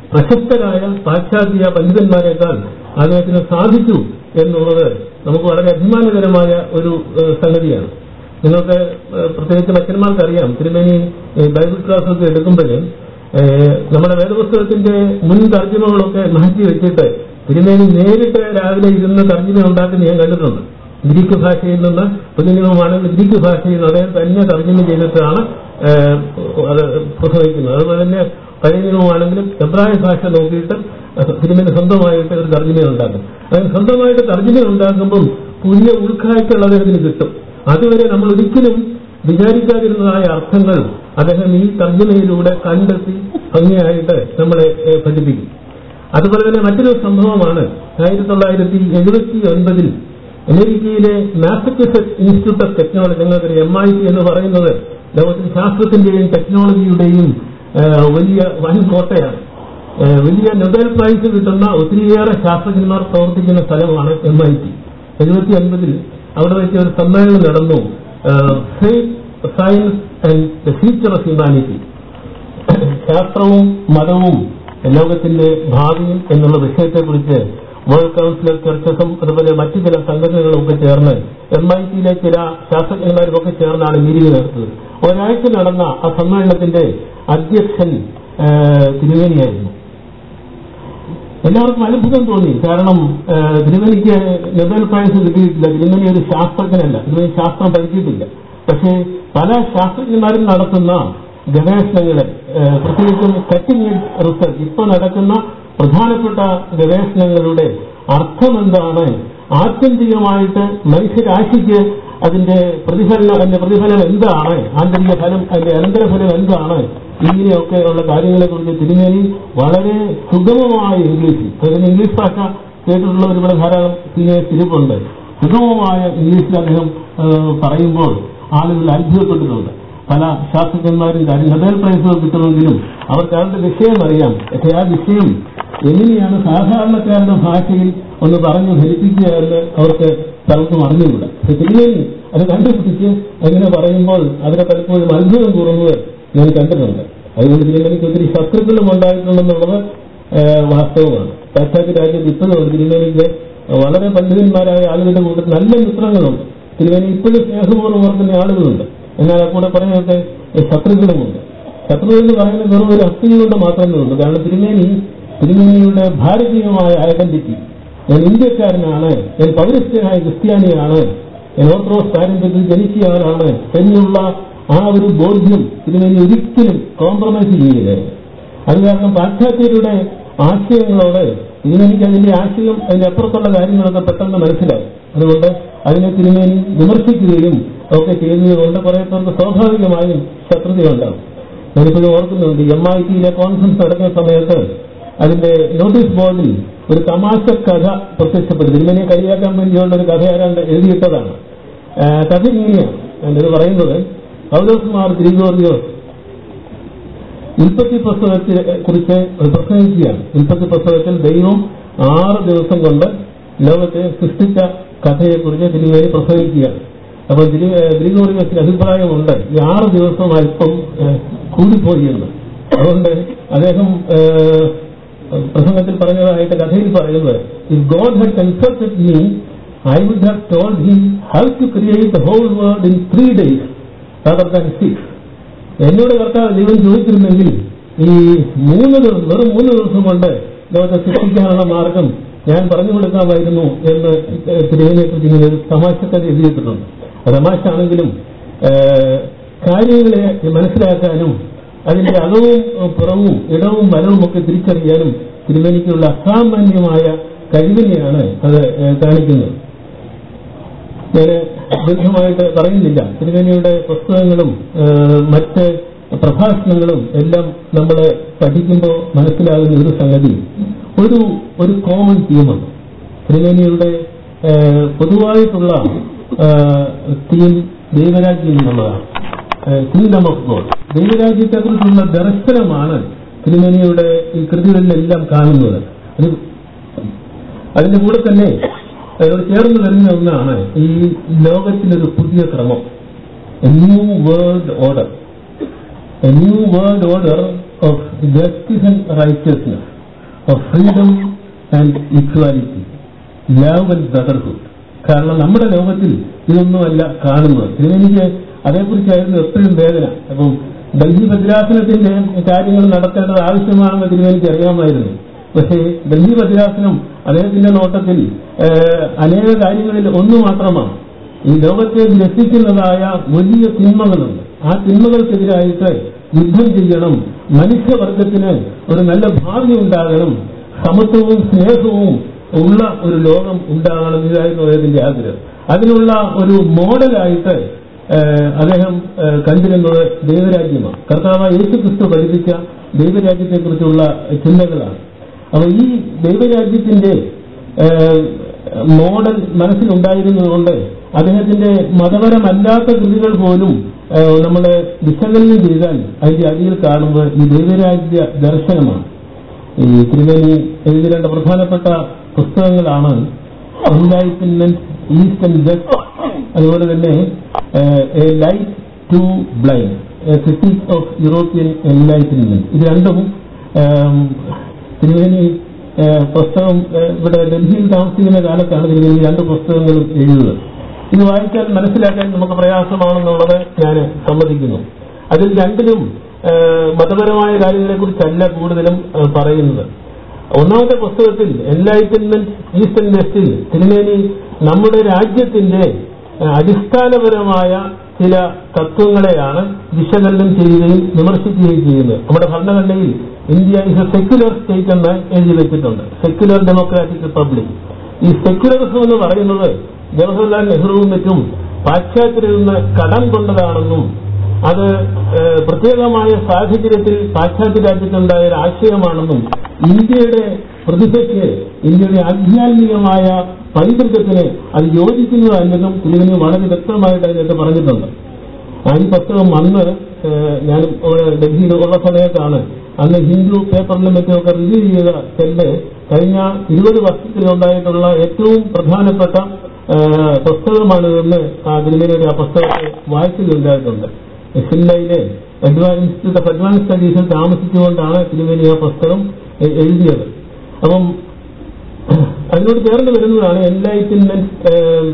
പ്രശസ്തരായ പാശ്ചാത്യ പണ്ഡിതന്മാരെക്കാൾ അദ്ദേഹത്തിന് സാധിച്ചു എന്നുള്ളത് നമുക്ക് വളരെ അഭിമാനകരമായ ഒരു ഏഹ്, സംഗതിയാണ് നിങ്ങൾക്ക് ഏഹ്, പ്രത്യേകിച്ച് അച്ഛന്മാർക്ക് അറിയാം തിരുമേനി ഏഹ്, ബൈബിൾ ക്ലാസ്സൊക്കെ എടുക്കുമ്പോൾ നമ്മുടെ വേദപുസ്തകത്തിന്റെ മുൻ തർജ്ജമകളൊക്കെ മാറ്റി വെച്ചിട്ട് തിരുമേനി നേരിട്ട് രാവിലെ ഇരുന്ന് തർജ്ജമ ഉണ്ടാക്കുന്ന ഞാൻ കണ്ടിട്ടുണ്ട് ഗ്രീക്ക് ഭാഷയിൽ നിന്ന് പുതിയ നിയമമാണെങ്കിൽ ഗ്രീക്ക് ഭാഷയിൽ നിന്ന് അദ്ദേഹം തന്നെ തർജ്ജമ ചെയ്തിട്ടാണ് ഏഹ്, അത് പ്രസംഗിക്കുന്നത് അതുപോലെ തന്നെ പഴയ നിയമമാണെങ്കിലും എബ്രായ ഭാഷ നോക്കിയിട്ട് തിരുമേനി സ്വന്തമായിട്ട് ഒരു തർജ്ജമ ഉണ്ടാക്കും അങ്ങനെ സ്വന്തമായിട്ട് തർജ്ജമ ഉണ്ടാക്കുമ്പം പുതിയ ഉൾക്കാഴ്ചകൾ അദ്ദേഹത്തിന് കിട്ടും അതുവരെ നമ്മൾ ഒരിക്കലും വിചാരിക്കാതിരുന്നതായ അർത്ഥങ്ങൾ അദ്ദേഹം ഈ തർജ്ജമയിലൂടെ കണ്ടെത്തി ഭംഗിയായിട്ട് നമ്മളെ ഏഹ്, പഠിപ്പിക്കും അതുപോലെ തന്നെ മറ്റൊരു സംഭവമാണ് ആയിരത്തി തൊള്ളായിരത്തി എഴുപത്തി ഒൻപതിൽ അമേരിക്കയിലെ മാസച്യൂസെറ്റ് ഇൻസ്റ്റിറ്റ്യൂട്ട് ഓഫ് ടെക്നോളജി നിങ്ങൾക്കറിയാം എം ഐ ടി എന്ന് പറയുന്നത് ലോകത്തിൽ ശാസ്ത്രത്തിന്റെയും ടെക്നോളജിയുടെയും ഏഹ്, വലിയ വൻ കോട്ടയാണ് ഏഹ്, വലിയ നൊബേൽ പ്രൈസ് കിട്ടുന്ന ഒത്തിരിയേറെ ശാസ്ത്രജ്ഞന്മാർ പ്രവർത്തിക്കുന്ന സ്ഥലമാണ് എം ഐ ടി എഴുപത്തി ഒൻപതിൽ അവിടെ വെച്ച് ഒരു സമ്മേളനം നടന്നു faith science and the future of humanity ശാസ്ത്രവും മതവും ലോകത്തിന്റെ ഭാവിയും എന്നുള്ള വിഷയത്തെക്കുറിച്ച് വേൾഡ് കൗൺസിൽ ഓഫ് ചർച്ചസും അതുപോലെ മറ്റു ചില സംഘടനകളും ഒക്കെ ചേർന്ന് എം ഐ ടിയിലെ ചില ശാസ്ത്രജ്ഞന്മാരുമൊക്കെ ചേർന്നാണ് മീറ്റിംഗ് നടത്തുന്നത് ഒരാഴ്ച നടന്ന ആ സമ്മേളനത്തിന്റെ അധ്യക്ഷൻ ആ, തിരുവേനിയായിരുന്നു എല്ലാവർക്കും അത്ഭുതം തോന്നി കാരണം ആ, തിരുമേനിക്ക് നൊബേൽ പ്രൈസ് കിട്ടിയിട്ടില്ല തിരുമേനി ഒരു ശാസ്ത്രജ്ഞനല്ല തിരുമേനി ശാസ്ത്രം പഠിച്ചിട്ടില്ല പക്ഷേ പല ശാസ്ത്രജ്ഞന്മാരും നടത്തുന്ന ഗവേഷണങ്ങളെ ആ, പ്രത്യേകിച്ചും കട്ടിംഗ് എഡ്ജ് റിസർച്ച് ഇപ്പോൾ നടക്കുന്ന പ്രധാനപ്പെട്ട ഗവേഷണങ്ങളുടെ അർത്ഥം എന്താണ് ആത്യന്തികമായിട്ട് മനുഷ്യരാശിക്ക് അതിന്റെ പ്രതിഫലനം അതിന്റെ പ്രതിഫലം എന്താണ് ആന്തരിക ഫലം അതിന്റെ അനന്തരഫലം എന്താണ് ഇങ്ങനെയൊക്കെ ഉള്ള കാര്യങ്ങളെ കുറിച്ച് തിരുമേനി വളരെ സുഗമമായ ഇംഗ്ലീഷിൽ അതായത് ഇംഗ്ലീഷ് ഭാഷ കേട്ടിട്ടുള്ളവർ ഇവിടെ ധാരാളം സീനിയേഴ്സ് ഇരിപ്പുണ്ട് സുഗമമായ ഇംഗ്ലീഷിൽ അദ്ദേഹം ആ, പറയുമ്പോൾ ആളുകൾ അത്ഭുതപ്പെട്ടിട്ടുണ്ട് പല ശാസ്ത്രജ്ഞന്മാരും കാര്യം നൊബേൽ പ്രൈസുകൾ കിട്ടുമെങ്കിലും അവർക്ക് അവരുടെ വിഷയം അറിയാം പക്ഷേ ആ വിഷയം എങ്ങനെയാണ് സാധാരണക്കാരുടെ ഭാഷയിൽ ഒന്ന് പറഞ്ഞു ധരിപ്പിക്കുക എന്ന് അവർക്ക് പലർക്കും അറിഞ്ഞുകൂടാ പക്ഷെ തിരുമേനി അത് കണ്ടുപിടിച്ച് അങ്ങനെ പറയുമ്പോൾ അവരെ പലപ്പോഴും അത്ഭുതം കൂറുന്നത് ഞാൻ കണ്ടിട്ടുണ്ട് അതുകൊണ്ട് തിരുമേനിക്ക് ഒത്തിരി ശത്രുക്കളും ഉണ്ടായിട്ടുണ്ടെന്നുള്ളത് ഏഹ്, വാസ്തവമാണ് പാശ്ചാത്യ രാജ്യത്ത് ഇപ്പോഴും തിരുമേനിക്ക് വളരെ പണ്ഡിതന്മാരായ ആളുകളുടെ കൂട്ടത്തിൽ നല്ല മിത്രങ്ങളുണ്ട് തിരുമേനി ഇപ്പോഴും സ്നേഹപൂർവ്വം ഓർക്കുന്ന ആളുകളുണ്ട് എന്നാൽ ആ കൂടെ പറയുന്നതൊക്കെ ശത്രുക്കളുമുണ്ട് ശത്രു എന്ന് പറയുന്നത് വെറും ഒരു അസ്ഥിതി കൊണ്ട് മാത്രമേ ഉള്ളൂ കാരണം തിരുമേനി തിരുമേനിയുടെ ഭാരതീയമായ ഐഡന്റിറ്റി ഞാൻ ഇന്ത്യക്കാരനാണ് ഞാൻ പൗരസ്ത്യനായ ക്രിസ്ത്യാനിയാണ് ഞാൻ ഓർത്തഡോക്സ് പാരമ്പര്യത്തിൽ ജനിച്ച ആളാണ് എന്നുള്ള ആ ഒരു ബോധ്യം തിരുമേനി ഒരിക്കലും കോംപ്രമൈസ് ചെയ്യുകയായിരുന്നു അത് കാരണം പാശ്ചാത്യരുടെ ആശയങ്ങളോട് തിരുമേനിക്ക് അതിന്റെ ആശയം അതിന്റെ അപ്പുറത്തുള്ള കാര്യങ്ങളൊക്കെ പെട്ടെന്ന് മനസ്സിലായി അതുകൊണ്ട് അതിനെ തിരുമേനി വിമർശിക്കുകയും ഒക്കെ ചെയ്യുന്നതുകൊണ്ട് കുറെ പേർക്ക് സ്വാഭാവികമായും ശത്രുതയുണ്ടാവും ഞാനിപ്പോഴും ഓർക്കുന്നുണ്ട് എം ഐ ടിയിലെ കോൺഫറൻസ് നടക്കുന്ന സമയത്ത് അതിന്റെ നോട്ടീസ് ബോർഡിൽ ഒരു തമാശ കഥ പ്രത്യക്ഷപ്പെട്ടു തിരുമേനിയെ കളിയാക്കാൻ വേണ്ടിയുള്ള ഒരു കഥ ആരാണ്ട് എഴുതിയിട്ടതാണ് ആ, കഥ ഇങ്ങനെയാണ് ഞാനിത് പറയുന്നത് പൗലോസ്മാർ ഗ്രിഗോറിയോസ് ഉൽപ്പത്തി പുസ്തകത്തെ കുറിച്ച് പ്രസംഗിക്കുകയാണ് ഉൽപ്പത്തി പുസ്തകത്തിൽ ദൈവം ആറ് ദിവസം കൊണ്ട് ലോകത്തെ സൃഷ്ടിച്ച കഥയെക്കുറിച്ച് തിരുവേരി പ്രസംഗിക്കുകയാണ് അപ്പോൾ ഗ്രിഗോറിയസിന് അഭിപ്രായമുണ്ട് ഈ ആറ് ദിവസം അല്പം ഏഹ്, കൂടിപ്പോയി എന്ന് അതുകൊണ്ട് അദ്ദേഹം ഏഹ്, പ്രസംഗത്തിൽ പറഞ്ഞതായിട്ട് കഥയിൽ പറയുന്നത് if God had consulted me I would have told him how to create the whole world in three days rather than six എന്നോട് കർത്താവ് ദൈവം ചോദിച്ചിരുന്നെങ്കിൽ ഈ മൂന്ന് ദിവസം വെറും മൂന്ന് ദിവസം കൊണ്ട് ലോകത്തെ സൃഷ്ടിക്കാനുള്ള മാർഗം ഞാൻ പറഞ്ഞു കൊടുക്കാമായിരുന്നു എന്ന് തിരുവിനെ കുറിച്ച് ഇങ്ങനെ ഒരു തമാശക്കഥ എഴുതിയിട്ടുണ്ട് അത് തമാശ ആണെങ്കിലും ഏഹ്, കാര്യങ്ങളെ മനസ്സിലാക്കാനും അതിന്റെ അകവും ഏഹ്, പുറവും ഇടവും വലവും ഒക്കെ തിരിച്ചറിയാനും തിരുവേനിക്കുള്ള അസാമാന്യമായ കഴിവിനെയാണ് അത് ഏഹ്, കാണിക്കുന്നത് ഞാൻ ദീർഘമായിട്ട് പറയുന്നില്ല തിരുവേനിയുടെ പുസ്തകങ്ങളും ഏഹ്, മറ്റ് പ്രഭാഷണങ്ങളും എല്ലാം നമ്മൾ പഠിക്കുമ്പോൾ മനസ്സിലാകുന്ന ഒരു സംഗതി ഒരു ഒരു കോമൺ തീമാണ് തിരുവേനിയുടെ ഏഹ്, പൊതുവായിട്ടുള്ള തീം ദൈവരാജ്യം എന്നുള്ളതാണ് കിങ്ഡം ഓഫ് ഗോഡ് ദൈവരാജ്യത്തെക്കുറിച്ചുള്ള ദർശനമാണ് തിരുമേനിയുടെ ഈ കൃതികളിലെല്ലാം കാണുന്നത് അത് അതിന്റെ കൂടെ തന്നെ അതിനോട് ചേർന്ന് വരുന്ന ഒന്നാണ് ഈ ലോകത്തിനൊരു പുതിയ ക്രമം a new world order a new world order of justice and righteousness of freedom and equality love and brotherhood കാരണം നമ്മുടെ ലോകത്തിൽ ഇതൊന്നുമല്ല കാണുന്നത് ഇതിനെനിക്ക് അതേക്കുറിച്ചായിരുന്നു എപ്പോഴും വേദന അപ്പം ഡൽഹി ഭദ്രാസനത്തിന്റെ കാര്യങ്ങൾ നടത്തേണ്ടത് ആവശ്യമാണെന്ന് തിരുവനിക്ക് അറിയാമായിരുന്നു പക്ഷേ ഡൽഹി ഭദ്രാസനം അദ്ദേഹത്തിന്റെ നോട്ടത്തിൽ ഏഹ്, അനേക കാര്യങ്ങളിൽ ഒന്ന് മാത്രമാണ് ഈ ലോകത്തെ ഗ്രസിക്കുന്നതായ വലിയ തിന്മകളുണ്ട് ആ തിന്മകൾക്കെതിരായിട്ട് യുദ്ധം ചെയ്യണം മനുഷ്യവർഗത്തിന് ഒരു നല്ല ഭാവി ഉണ്ടാകണം സമത്വവും സ്നേഹവും ഉള്ള ഒരു ലോകം ഉണ്ടാകണം ഇതായിരുന്നു അദ്ദേഹത്തിന്റെ ആഗ്രഹം അതിനുള്ള ഒരു മോഡലായിട്ട് ഏഹ്, അദ്ദേഹം ഏഹ്, കണ്ടിരുന്നത് ദൈവരാജ്യമാണ് കർത്താവ് യേശു ക്രിസ്തു പഠിപ്പിച്ച ദൈവരാജ്യത്തെക്കുറിച്ചുള്ള ചിന്തകളാണ് അപ്പൊ ഈ ദൈവരാജ്യത്തിന്റെ ഏഹ്, മോഡൽ മനസ്സിലുണ്ടായിരുന്നതുകൊണ്ട് അദ്ദേഹത്തിന്റെ മതപരമല്ലാത്ത കൃതികൾ പോലും നമ്മൾ വിശകലനം ചെയ്താൽ അതിന്റെ അടിയിൽ കാണുന്നത് ഈ ദൈവരാജ്യ ദർശനമാണ് ഈ തിരുവേലി എഴുതിയ രണ്ട് പ്രധാനപ്പെട്ട പുസ്തകങ്ങളാണ് എൻലൈറ്റൻമെന്റ് ഈസ്റ്റ് ആൻഡ് വെസ്റ്റ് അതുപോലെ തന്നെ a light to blind critic of European enlightenment ഇത് രണ്ടും ഏം, തിരുവേലി ഏഹ്, പുസ്തകം ഏഹ്, ഇവിടെ ഡൽഹിയിൽ താമസിക്കുന്ന കാലത്താണ് തിരുവേലി രണ്ട് പുസ്തകങ്ങളും എഴുതുന്നത് ഇത് വായിച്ചാൽ മനസ്സിലാക്കാൻ നമുക്ക് പ്രയാസമാണെന്നുള്ളത് ഞാൻ സമ്മതിക്കുന്നു അതിൽ രണ്ടിലും ഏഹ്, മതപരമായ കാര്യങ്ങളെക്കുറിച്ചല്ല കൂടുതലും ഏഹ്, പറയുന്നത് ഒന്നാമത്തെ പുസ്തകത്തിൽ എൻലൈറ്റൻമെന്റ് ഈസ്റ്റ് ആൻഡ് വെസ്റ്റിൽ തിരുമേനി നമ്മുടെ രാജ്യത്തിന്റെ ഏഹ്, അടിസ്ഥാനപരമായ ചില തത്വങ്ങളെയാണ് വിശകലനം ചെയ്യുകയും വിമർശിക്കുകയും ചെയ്യുന്നത് നമ്മുടെ ഭരണഘടനയിൽ India is a secular state എന്ന് എഴുതി വെച്ചിട്ടുണ്ട് സെക്യുലർ ഡെമോക്രാറ്റിക് റിപ്പബ്ലിക് ഈ സെക്യുലറിസം എന്ന് പറയുന്നത് ജവഹർലാൽ നെഹ്റുവും മറ്റും പാശ്ചാത്യരിൽ നിന്ന് കടം കൊണ്ടതാണെന്നും അത് ഏഹ്, പ്രത്യേകമായ സാഹചര്യത്തിൽ പാശ്ചാത്യ രാജ്യത്തുണ്ടായ ഒരു ആശയമാണെന്നും ഇന്ത്യയുടെ പ്രതിഭയ്ക്ക് ഇന്ത്യയുടെ ആധ്യാത്മികമായ പൈതൃകത്തിന് അത് യോജിക്കുന്നതല്ലെന്നും തിരുവനി വളരെ വ്യക്തമായിട്ട് അതിനകത്ത് പറഞ്ഞിട്ടുണ്ട് ആ ഈ പുസ്തകം അന്ന് ഏഹ്, ഞാൻ ഇവിടെ ഡൽഹിയിൽ ഉള്ള സമയത്താണ് അന്ന് ഹിന്ദു പേപ്പറിലും മറ്റുമൊക്കെ റിവ്യൂ ചെയ്ത സെല്ല് കഴിഞ്ഞ ഇരുപത് വർഷത്തിലുണ്ടായിട്ടുള്ള ഏറ്റവും പ്രധാനപ്പെട്ട ഏഹ്, പുസ്തകമാണിതെന്ന് ആ തിരുമേനിയുടെ ആ പുസ്തകത്തെ വായിക്കുകയുണ്ടായിട്ടുണ്ട് ഷില്ലയിലെ അഡ്വാൻസ് ഇൻസ്റ്റിറ്റ്യൂട്ട് ഓഫ് അഡ്വാൻസ് സ്റ്റഡീസിൽ താമസിച്ചുകൊണ്ടാണ് തിരുമേനി ആ പുസ്തകം എ- എഴുതിയത് അപ്പം അതിനോട് ചേർന്ന് വരുന്നതാണ് enlightenment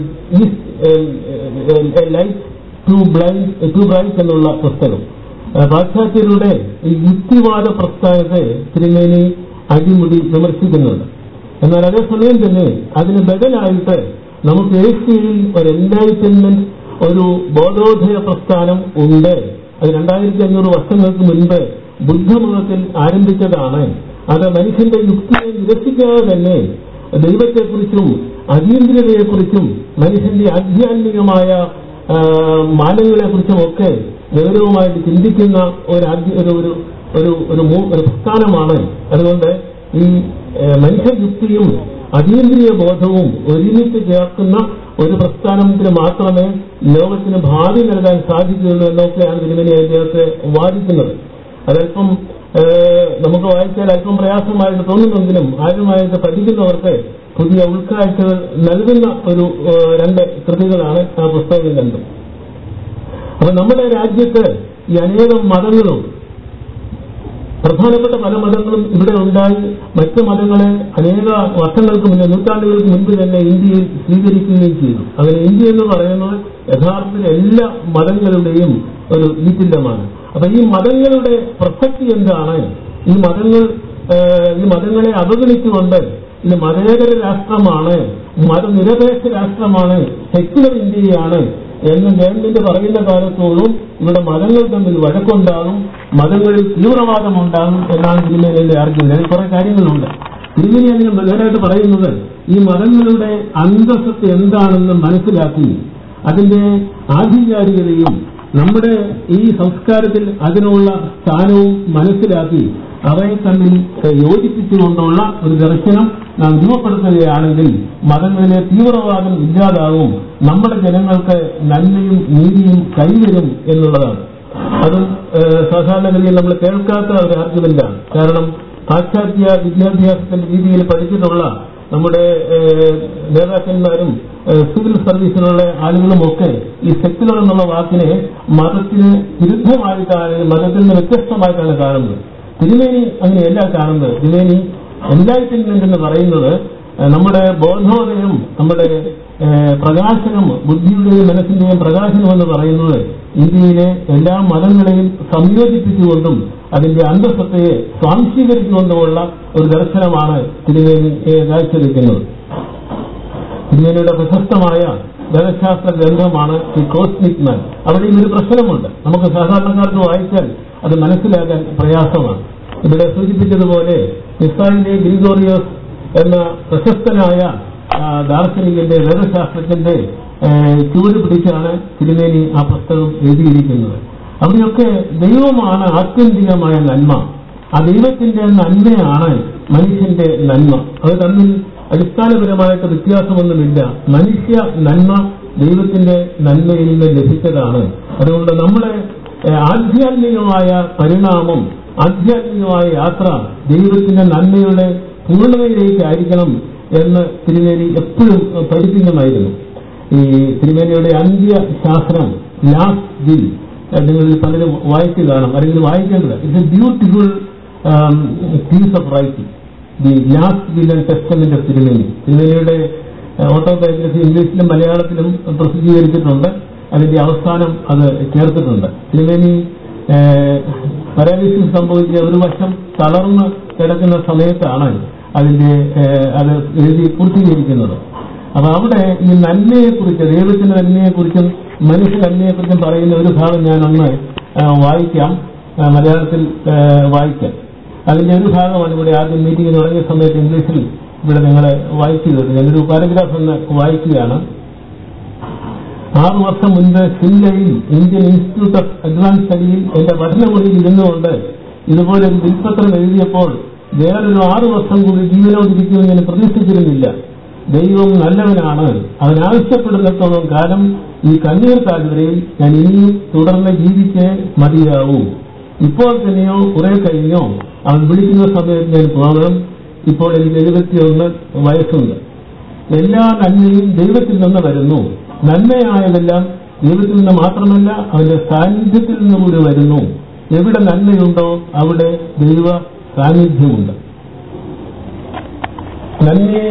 light to blind to bright എന്നുള്ള പുസ്തകം ആ, പാശ്ചാത്യരുടെ ഈ യുക്തിവാദ പ്രസ്ഥാനത്തെ തിരുമേനി അടിമുടി വിമർശിക്കുന്നുണ്ട് എന്നാൽ അതേസമയം തന്നെ അതിന് ബദലായിട്ട് നമുക്ക് ഏഷ്യയിൽ ഒരു എൻലൈറ്റൻമെന്റ് ഒരു ബോധോദയ പ്രസ്ഥാനം ഉണ്ട് അത് രണ്ടായിരത്തി അഞ്ഞൂറ് വർഷങ്ങൾക്ക് മുൻപ് ബുദ്ധമതത്തിൽ ആരംഭിച്ചതാണ് അത് മനുഷ്യന്റെ യുക്തിയെ നിരസിക്കാതെ തന്നെ ദൈവത്തെക്കുറിച്ചും അതീന്ദ്രിയതയെക്കുറിച്ചും മനുഷ്യന്റെ ആധ്യാത്മികമായ ആ, മാനങ്ങളെക്കുറിച്ചും ഒക്കെ ഗൗരവമായിട്ട് ചിന്തിക്കുന്ന ഒരു ആദ്യ- ഒരു ഒരു ഒരു ഒരു മൂ- ഒരു പ്രസ്ഥാനമാണ് അതുകൊണ്ട് ഈ ഏ, മനുഷ്യയുക്തിയും അതീന്ദ്രിയ ബോധവും ഒരുമിച്ച് ചേർക്കുന്ന ഒരു പ്രസ്ഥാനത്തിന് മാത്രമേ ലോകത്തിന് ഭാവി നൽകാൻ സാധിക്കുകയുള്ളൂ എന്നൊക്കെയാണ് തിരുമേനി അതിനകത്ത് വാദിക്കുന്നത് അതല്പം ഏഹ്, നമുക്ക് വായിച്ചാൽ അല്പം പ്രയാസമായിട്ട് തോന്നുന്നെങ്കിലും ആഴമായിട്ട് പഠിക്കുന്നവർക്ക് പുതിയ ഉൾക്കാഴ്ചകൾ നൽകുന്ന ഒരു ഏഹ്, രണ്ട് കൃതികളാണ് ആ പുസ്തകം രണ്ടും അപ്പൊ നമ്മുടെ രാജ്യത്ത് ഈ അനേകം മതങ്ങളുണ്ട് പ്രധാനപ്പെട്ട പല മതങ്ങളും ഇവിടെ ഉണ്ടായി മറ്റ് മതങ്ങളെ അനേക വർഷങ്ങൾക്ക് മുന്നേ നൂറ്റാണ്ടുകൾക്ക് മുൻപ് തന്നെ ഇന്ത്യയിൽ സ്വീകരിക്കുകയും ചെയ്തു അങ്ങനെ ഇന്ത്യ എന്ന് പറയുന്നത് യഥാർത്ഥത്തിൽ എല്ലാ മതങ്ങളുടെയും ഒരു ഈറ്റില്ലമാണ് അപ്പൊ ഈ മതങ്ങളുടെ പ്രസക്തി എന്താണ് ഈ മതങ്ങൾ ഏഹ്, ഈ മതങ്ങളെ അവഗണിച്ചുകൊണ്ട് ഇത് മതേതര രാഷ്ട്രമാണ് മതനിരപേക്ഷ രാഷ്ട്രമാണ് സെക്യുലർ ഇന്ത്യയാണ് എന്ന് ഗവൺമെന്റ് പറയുന്ന കാലത്തോളം ഇവിടെ മതങ്ങൾ തമ്മിൽ വഴക്കുണ്ടാകും മതങ്ങളിൽ തീവ്രവാദം ഉണ്ടാകും എന്നാണ് തിരുമേനിയുടെ ആർഗ്യുമെന്റ് അതിൽ കുറെ കാര്യങ്ങളുണ്ട് തിരുമേനി അതിന് ബലമായിട്ട് പറയുന്നത് ഈ മതങ്ങളുടെ അന്തസ്സത്ത് എന്താണെന്ന് മനസ്സിലാക്കി അതിന്റെ ആധികാരികതയും നമ്മുടെ ഈ സംസ്കാരത്തിൽ അതിനുള്ള സ്ഥാനവും മനസ്സിലാക്കി അവയെ തമ്മിൽ യോജിപ്പിച്ചുകൊണ്ടുള്ള ഒരു ദർശനം നാം രൂപപ്പെടുത്തുകയാണെങ്കിൽ മതങ്ങളിലെ തീവ്രവാദം ഇല്ലാതാവും നമ്മുടെ ജനങ്ങൾക്ക് നന്മയും നീതിയും കൈവരും എന്നുള്ളതാണ് അതും ഏഹ്, സാധാരണഗതിയിൽ നമ്മൾ കേൾക്കാത്ത ഒരു ആർഗ്യുമെന്റാണ് കാരണം പാശ്ചാത്യ വിദ്യാഭ്യാസത്തിന്റെ രീതിയിൽ പഠിച്ചിട്ടുള്ള നമ്മുടെ ഏഹ്, നേതാക്കന്മാരും ഏഹ്, സിവിൽ സർവീസിലുള്ള ആളുകളുമൊക്കെ ഈ സെക്യുലർ എന്നുള്ള വാക്കിനെ മതത്തിന് വിരുദ്ധമായിട്ടാണ് മതത്തിൽ നിന്ന് വ്യത്യസ്തമായിട്ടാണ് കാണുന്നത് തിരുമേനി അങ്ങനെയല്ല കാണുന്നത് തിരുമേനി എൻലൈറ്റൻമെന്റ് എന്ന് പറയുന്നത് ഏഹ്, നമ്മുടെ ബോധോദയം നമ്മുടെ ഏഹ്, പ്രകാശനം ബുദ്ധിയുടെയും മനസ്സിന്റെയും പ്രകാശനം എന്ന് പറയുന്നത് ഇന്ത്യയിലെ എല്ലാ മതങ്ങളെയും സംയോജിപ്പിച്ചുകൊണ്ടും അതിന്റെ അന്തസ്സത്തെ സ്വാംശീകരിച്ചുകൊണ്ടുമുള്ള ഒരു ദർശനമാണ് തിരുവേനി ഏഹ്, കാഴ്ചവെക്കുന്നത് തിരുമേനിയുടെ പ്രശസ്തമായ വേദശാസ്ത്ര ഗ്രന്ഥമാണ് ഈ കോസ്മിക് മാൻ അവിടെയും ഒരു പ്രശ്നമുണ്ട് നമുക്ക് സാധാരണക്കാർക്ക് വായിച്ചാൽ അത് മനസ്സിലാക്കാൻ പ്രയാസമാണ് ഇവിടെ സൂചിപ്പിച്ചതുപോലെ നിസായിലെ ഗ്രിഗോറിയോസ് എന്ന പ്രശസ്തനായ ആ, ദാർശനികന്റെ വേദശാസ്ത്രത്തിന്റെ ഏ, ചൂട് പിടിച്ചാണ് തിരുമേനി ആ പുസ്തകം എഴുതിയിരിക്കുന്നത് അവിടെയൊക്കെ ദൈവമാണ് ആത്യന്തികമായ നന്മ ആ ദൈവത്തിന്റെ നന്മയാണ് മനുഷ്യന്റെ നന്മ അത് തമ്മിൽ അടിസ്ഥാനപരമായിട്ട് വ്യത്യാസമൊന്നുമില്ല മനുഷ്യ നന്മ ദൈവത്തിന്റെ നന്മയിൽ നിന്ന് ലഭിച്ചതാണ് അതുകൊണ്ട് നമ്മുടെ ഏഹ്, ആധ്യാത്മികമായ പരിണാമം ആധ്യാത്മികമായ യാത്ര ദൈവത്തിന്റെ നന്മയുടെ പൂർണ്ണതയിലേക്കായിരിക്കണം എന്ന് തിരുമേനി എപ്പോഴും പഠിപ്പിക്കുമായിരുന്നു ഈ തിരുമേനിയുടെ അന്ത്യശാസ്ത്രം ലാസ്റ്റ് വിൽ നിങ്ങളിൽ പലരും വായിച്ചു കാണും അല്ലെങ്കിൽ വായിക്കേണ്ടത് it's a beautiful piece of writing the last will and testament of തിരുമേനി തിരുമേനിയുടെ ഓട്ടോബയോഗ്രഫി ഇംഗ്ലീഷിലും മലയാളത്തിലും പ്രസിദ്ധീകരിച്ചിട്ടുണ്ട് അതിന്റെ അവസാനം അത് ചേർത്തിട്ടുണ്ട് തിരുമേനി പരാലിസിസ് സംഭവിച്ച ഒരു വർഷം തളർന്ന് കിടക്കുന്ന സമയത്താണ് അതിന്റെ ഏഹ്, അത് എഴുതി പൂർത്തീകരിക്കുന്നത് അപ്പൊ അവിടെ ഈ നന്മയെക്കുറിച്ച് ദൈവത്തിന്റെ നന്മയെക്കുറിച്ചും മനുഷ്യ നന്മയെക്കുറിച്ചും പറയുന്ന ഒരു ഭാഗം ഞാനൊന്ന് ആ, വായിക്കാം ആ, മലയാളത്തിൽ ആ, വായിക്കാം അതിന്റെ ഒരു ഭാഗമാണ് ഇവിടെ ആദ്യം മീറ്റിംഗ് തുടങ്ങിയ സമയത്ത് ഇംഗ്ലീഷിൽ ഇവിടെ നിങ്ങളെ വായിക്കുന്നത് ഞാനൊരു പാരഗ്രാഫ് ഒന്ന് വായിക്കുകയാണ് ആറു വർഷം മുൻപ് ഷിംലയിൽ ഇന്ത്യൻ ഇൻസ്റ്റിറ്റ്യൂട്ട് ഓഫ് അഡ്വാൻസ് സ്റ്റഡിയിൽ എന്റെ പഠനമുറിയിൽ ഇരുന്നുകൊണ്ട് ഇതുപോലെ ഒരു വിൽപ്പത്രം എഴുതിയപ്പോൾ വേറൊരു ആറു വർഷം കൂടി ജീവനോടിരിക്കുമെന്ന് ഞാൻ പ്രതീക്ഷിച്ചിരുന്നില്ല ദൈവം നല്ലവനാണ് അവൻ ആവശ്യപ്പെടുന്നിടത്തോളം കാലം ഈ കണ്ണീർ താഴ്വരയിൽ ഞാൻ ഇനിയും തുടർന്ന് ജീവിച്ചേ മതിയാവൂ ഇപ്പോൾ തന്നെയോ കുറെ കഴിഞ്ഞോ അവൻ വിളിക്കുന്ന സമയത്ത് ഞാൻ പോകണം ഇപ്പോൾ എനിക്ക് എഴുപത്തിയൊന്ന് വയസ്സുണ്ട് എല്ലാ നന്മയും ദൈവത്തിൽ നിന്ന് വരുന്നു നന്മയായതെല്ലാം ദൈവത്തിൽ നിന്ന് മാത്രമല്ല അവന്റെ സാന്നിധ്യത്തിൽ നിന്ന് കൂടി വരുന്നു എവിടെ നന്മയുണ്ടോ അവിടെ ദൈവ സാന്നിധ്യമുണ്ട് നന്മയെ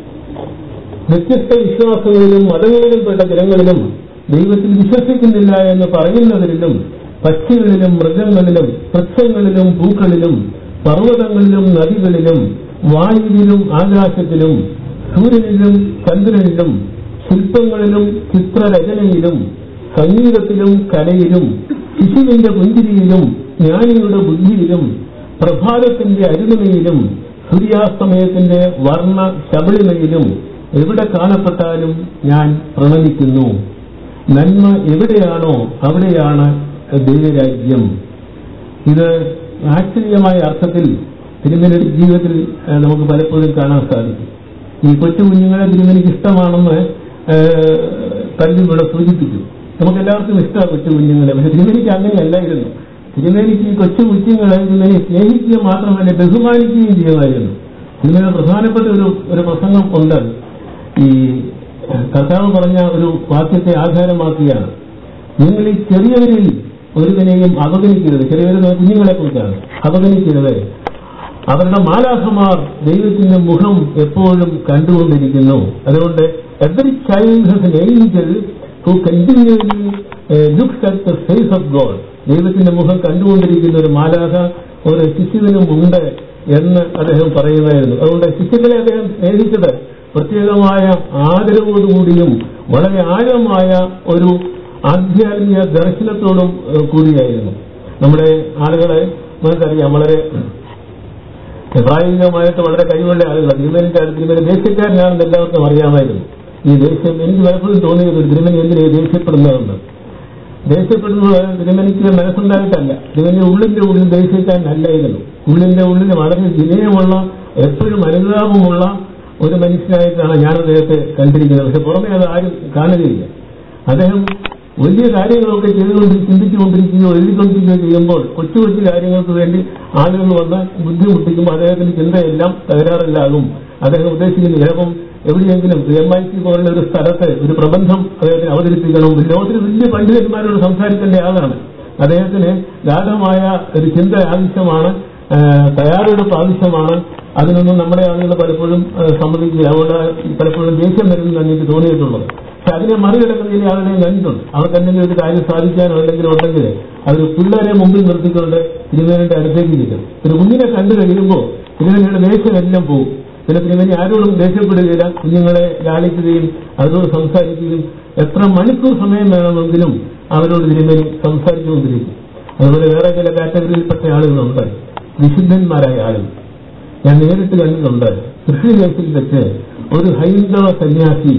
വ്യത്യസ്ത വിശ്വാസങ്ങളിലും മതങ്ങളിലും പെട്ട ജനങ്ങളിലും ദൈവത്തിൽ വിശ്വസിക്കുന്നില്ല എന്ന് പറയുന്നവരിലും പക്ഷികളിലും മൃഗങ്ങളിലും വൃക്ഷങ്ങളിലും പൂക്കളിലും പർവ്വതങ്ങളിലും നദികളിലും വായുവിലും ആകാശത്തിലും സൂര്യനിലും ചന്ദ്രനിലും ശില്പങ്ങളിലും ചിത്രരചനയിലും സംഗീതത്തിലും കലയിലും ശിശുവിന്റെ പുഞ്ചിരിയിലും ജ്ഞാനിയുടെ ബുദ്ധിയിലും പ്രഭാതത്തിന്റെ അരുണിമയിലും സൂര്യാസ്തമയത്തിന്റെ വർണ്ണ ശബളിമയിലും എവിടെ കാണപ്പെട്ടാലും ഞാൻ പ്രണമിക്കുന്നു നന്മ എവിടെയാണോ അവിടെയാണ് ദൈവരാജ്യം ഇത് ആശ്ചര്യമായ അർത്ഥത്തിൽ തിരുമലയുടെ ജീവിതത്തിൽ ഏഹ്, നമുക്ക് പലപ്പോഴും കാണാൻ സാധിക്കും ഈ കൊച്ചു കുഞ്ഞുങ്ങളെ തിരുമലിക്ക് ഇഷ്ടമാണെന്ന് ഏഹ്, പലരും ഇവിടെ സൂചിപ്പിച്ചു നമുക്ക് എല്ലാവർക്കും ഇഷ്ടമാണ് കൊച്ചു കുഞ്ഞുങ്ങളെ പക്ഷെ തിരുമലിക്ക് അങ്ങനെയല്ലായിരുന്നു തിരുമലിക്ക് ഈ കൊച്ചു കുഞ്ഞുങ്ങളെ തിരുമലി സ്നേഹിക്കുക മാത്രമല്ല ബഹുമാനിക്കുകയും ചെയ്യുമായിരുന്നു തിരുമല പ്രധാനപ്പെട്ട ഒരു ഒരു പ്രസംഗം ഉണ്ട് ഈ കർത്താവ് പറഞ്ഞ ഒരു വാക്യത്തെ ആധാരമാക്കിയാണ് നിങ്ങൾ ഈ ചെറിയവരിൽ ഒരുവനെയും അവഗണിക്കരുത് ചെറിയവർ കുഞ്ഞുങ്ങളെ കുറിച്ചാണ് അവഗണിക്കരുത് അവരുടെ മാലാഖമാർ ദൈവത്തിന്റെ മുഖം എപ്പോഴും കണ്ടുകൊണ്ടിരിക്കുന്നു അതുകൊണ്ട് every child has an angel who continually looks at the face of God ദൈവത്തിന്റെ മുഖം കണ്ടുകൊണ്ടിരിക്കുന്ന ഒരു മാലാഖ ഒരു ശിശുവിനും ഉണ്ട് എന്ന് അദ്ദേഹം പറയുമായിരുന്നു അതുകൊണ്ട് ശിശുക്കളെ അദ്ദേഹം സ്നേഹിച്ചത് പ്രത്യേകമായ ആദരവോടുകൂടിയും വളരെ ആഴമായ ഒരു ആധ്യാത്മിക ദർശനത്തോടും ഏഹ്, കൂടിയായിരുന്നു നമ്മുടെ ആളുകളെ നമുക്കറിയാം വളരെ പ്രായോഗികമായിട്ട് വളരെ കഴിവുള്ള ആളുകൾ തിരുമേനിന്റെ അടുത്ത് തിരുമേനി ദേഷ്യക്കാരനാണെന്ന് എല്ലാവർക്കും അറിയാമായിരുന്നു ഈ ദേഷ്യം എനിക്ക് പലപ്പോഴും തോന്നിയത് ഒരു തിരുമേനി എന്തിനാ ഈ ദേഷ്യപ്പെടുന്നതെന്ന് ദേഷ്യപ്പെടുന്നത് തിരുമേനിക്ക് മനസ്സുണ്ടായിട്ടല്ല തിരുമേനി ഉള്ളിന്റെ ഉള്ളിൽ ദേഷ്യക്കാരനല്ലായിരുന്നു ഉള്ളിന്റെ ഉള്ളിൽ വളരെ വിനയമുള്ള എപ്പോഴും അനുതാപമുള്ള ഒരു മനുഷ്യനായിട്ടാണ് ഞാൻ അദ്ദേഹത്തെ കണ്ടിരിക്കുന്നത് പക്ഷെ പുറമെ അത് ആരും കാണുകയില്ല അദ്ദേഹം വലിയ കാര്യങ്ങളൊക്കെ ചെയ്തുകൊണ്ട് ചിന്തിച്ചുകൊണ്ടിരിക്കുകയോ എഴുതിക്കൊണ്ടിരിക്കുകയോ ചെയ്യുമ്പോൾ കൊച്ചു കൊച്ചു കാര്യങ്ങൾക്ക് വേണ്ടി ആളുകൾ വന്ന് ബുദ്ധിമുട്ടിക്കുമ്പോൾ അദ്ദേഹത്തിന്റെ ചിന്തയെല്ലാം തകരാറിലാകും അദ്ദേഹം ഉദ്ദേശിക്കുന്ന ചിലപ്പം എവിടെയെങ്കിലും എം ഐ സി പോലുള്ള ഒരു സ്ഥലത്ത് ഒരു പ്രബന്ധം അദ്ദേഹത്തിന് അവതരിപ്പിക്കണം ലോകത്തിൽ വലിയ പണ്ഡിതന്മാരോട് സംസാരിക്കേണ്ട ആളാണ് അദ്ദേഹത്തിന് ഗാഠമായ ഒരു ചിന്ത ആവശ്യമാണ് ആ, തയ്യാറെടുപ്പ് ആവശ്യമാണ് അതിനൊന്നും നമ്മുടെ ആളുകൾ പലപ്പോഴും ഏഹ്, സമ്മതിക്കില്ല അതുകൊണ്ട് പലപ്പോഴും ദേഷ്യം വരുന്ന എനിക്ക് തോന്നിയിട്ടുള്ളത് പക്ഷെ അതിനെ മറികടക്കുന്ന ചില ആളുകളെ കണ്ടിട്ടുണ്ട് അവർക്ക് എന്തെങ്കിലും ഒരു കാര്യം സാധിക്കാനോ എന്തെങ്കിലും ഉണ്ടെങ്കിൽ അവർ പിള്ളേരെ മുമ്പിൽ നിർത്തിക്കൊണ്ട് തിരുവേനയുടെ അടുത്തേക്ക് നിൽക്കും ഒരു കുഞ്ഞിനെ കണ്ടു കഴിയുമ്പോൾ തിരുവേനയുടെ ദേഷ്യമെല്ലാം പോകും പിന്നെ തിരുവേനി ആരോടും ദേഷ്യപ്പെടുകയില്ല കുഞ്ഞുങ്ങളെ ലാളിക്കുകയും അവരോട് സംസാരിക്കുകയും എത്ര മണിക്കൂർ സമയം വേണമെങ്കിലും അവരോട് തിരുവേനി സംസാരിച്ചുകൊണ്ടിരിക്കും അതുപോലെ വേറെ ചില കാറ്റഗറിയിൽപ്പെട്ട ആളുകളുണ്ട് വിശുദ്ധന്മാരായ ആളുകൾ ഞാൻ നേരിട്ട് കണ്ടിട്ടുണ്ട് കൃഷിദേശത്തിൽ വെച്ച് ഒരു ഹൈന്ദവ സന്യാസി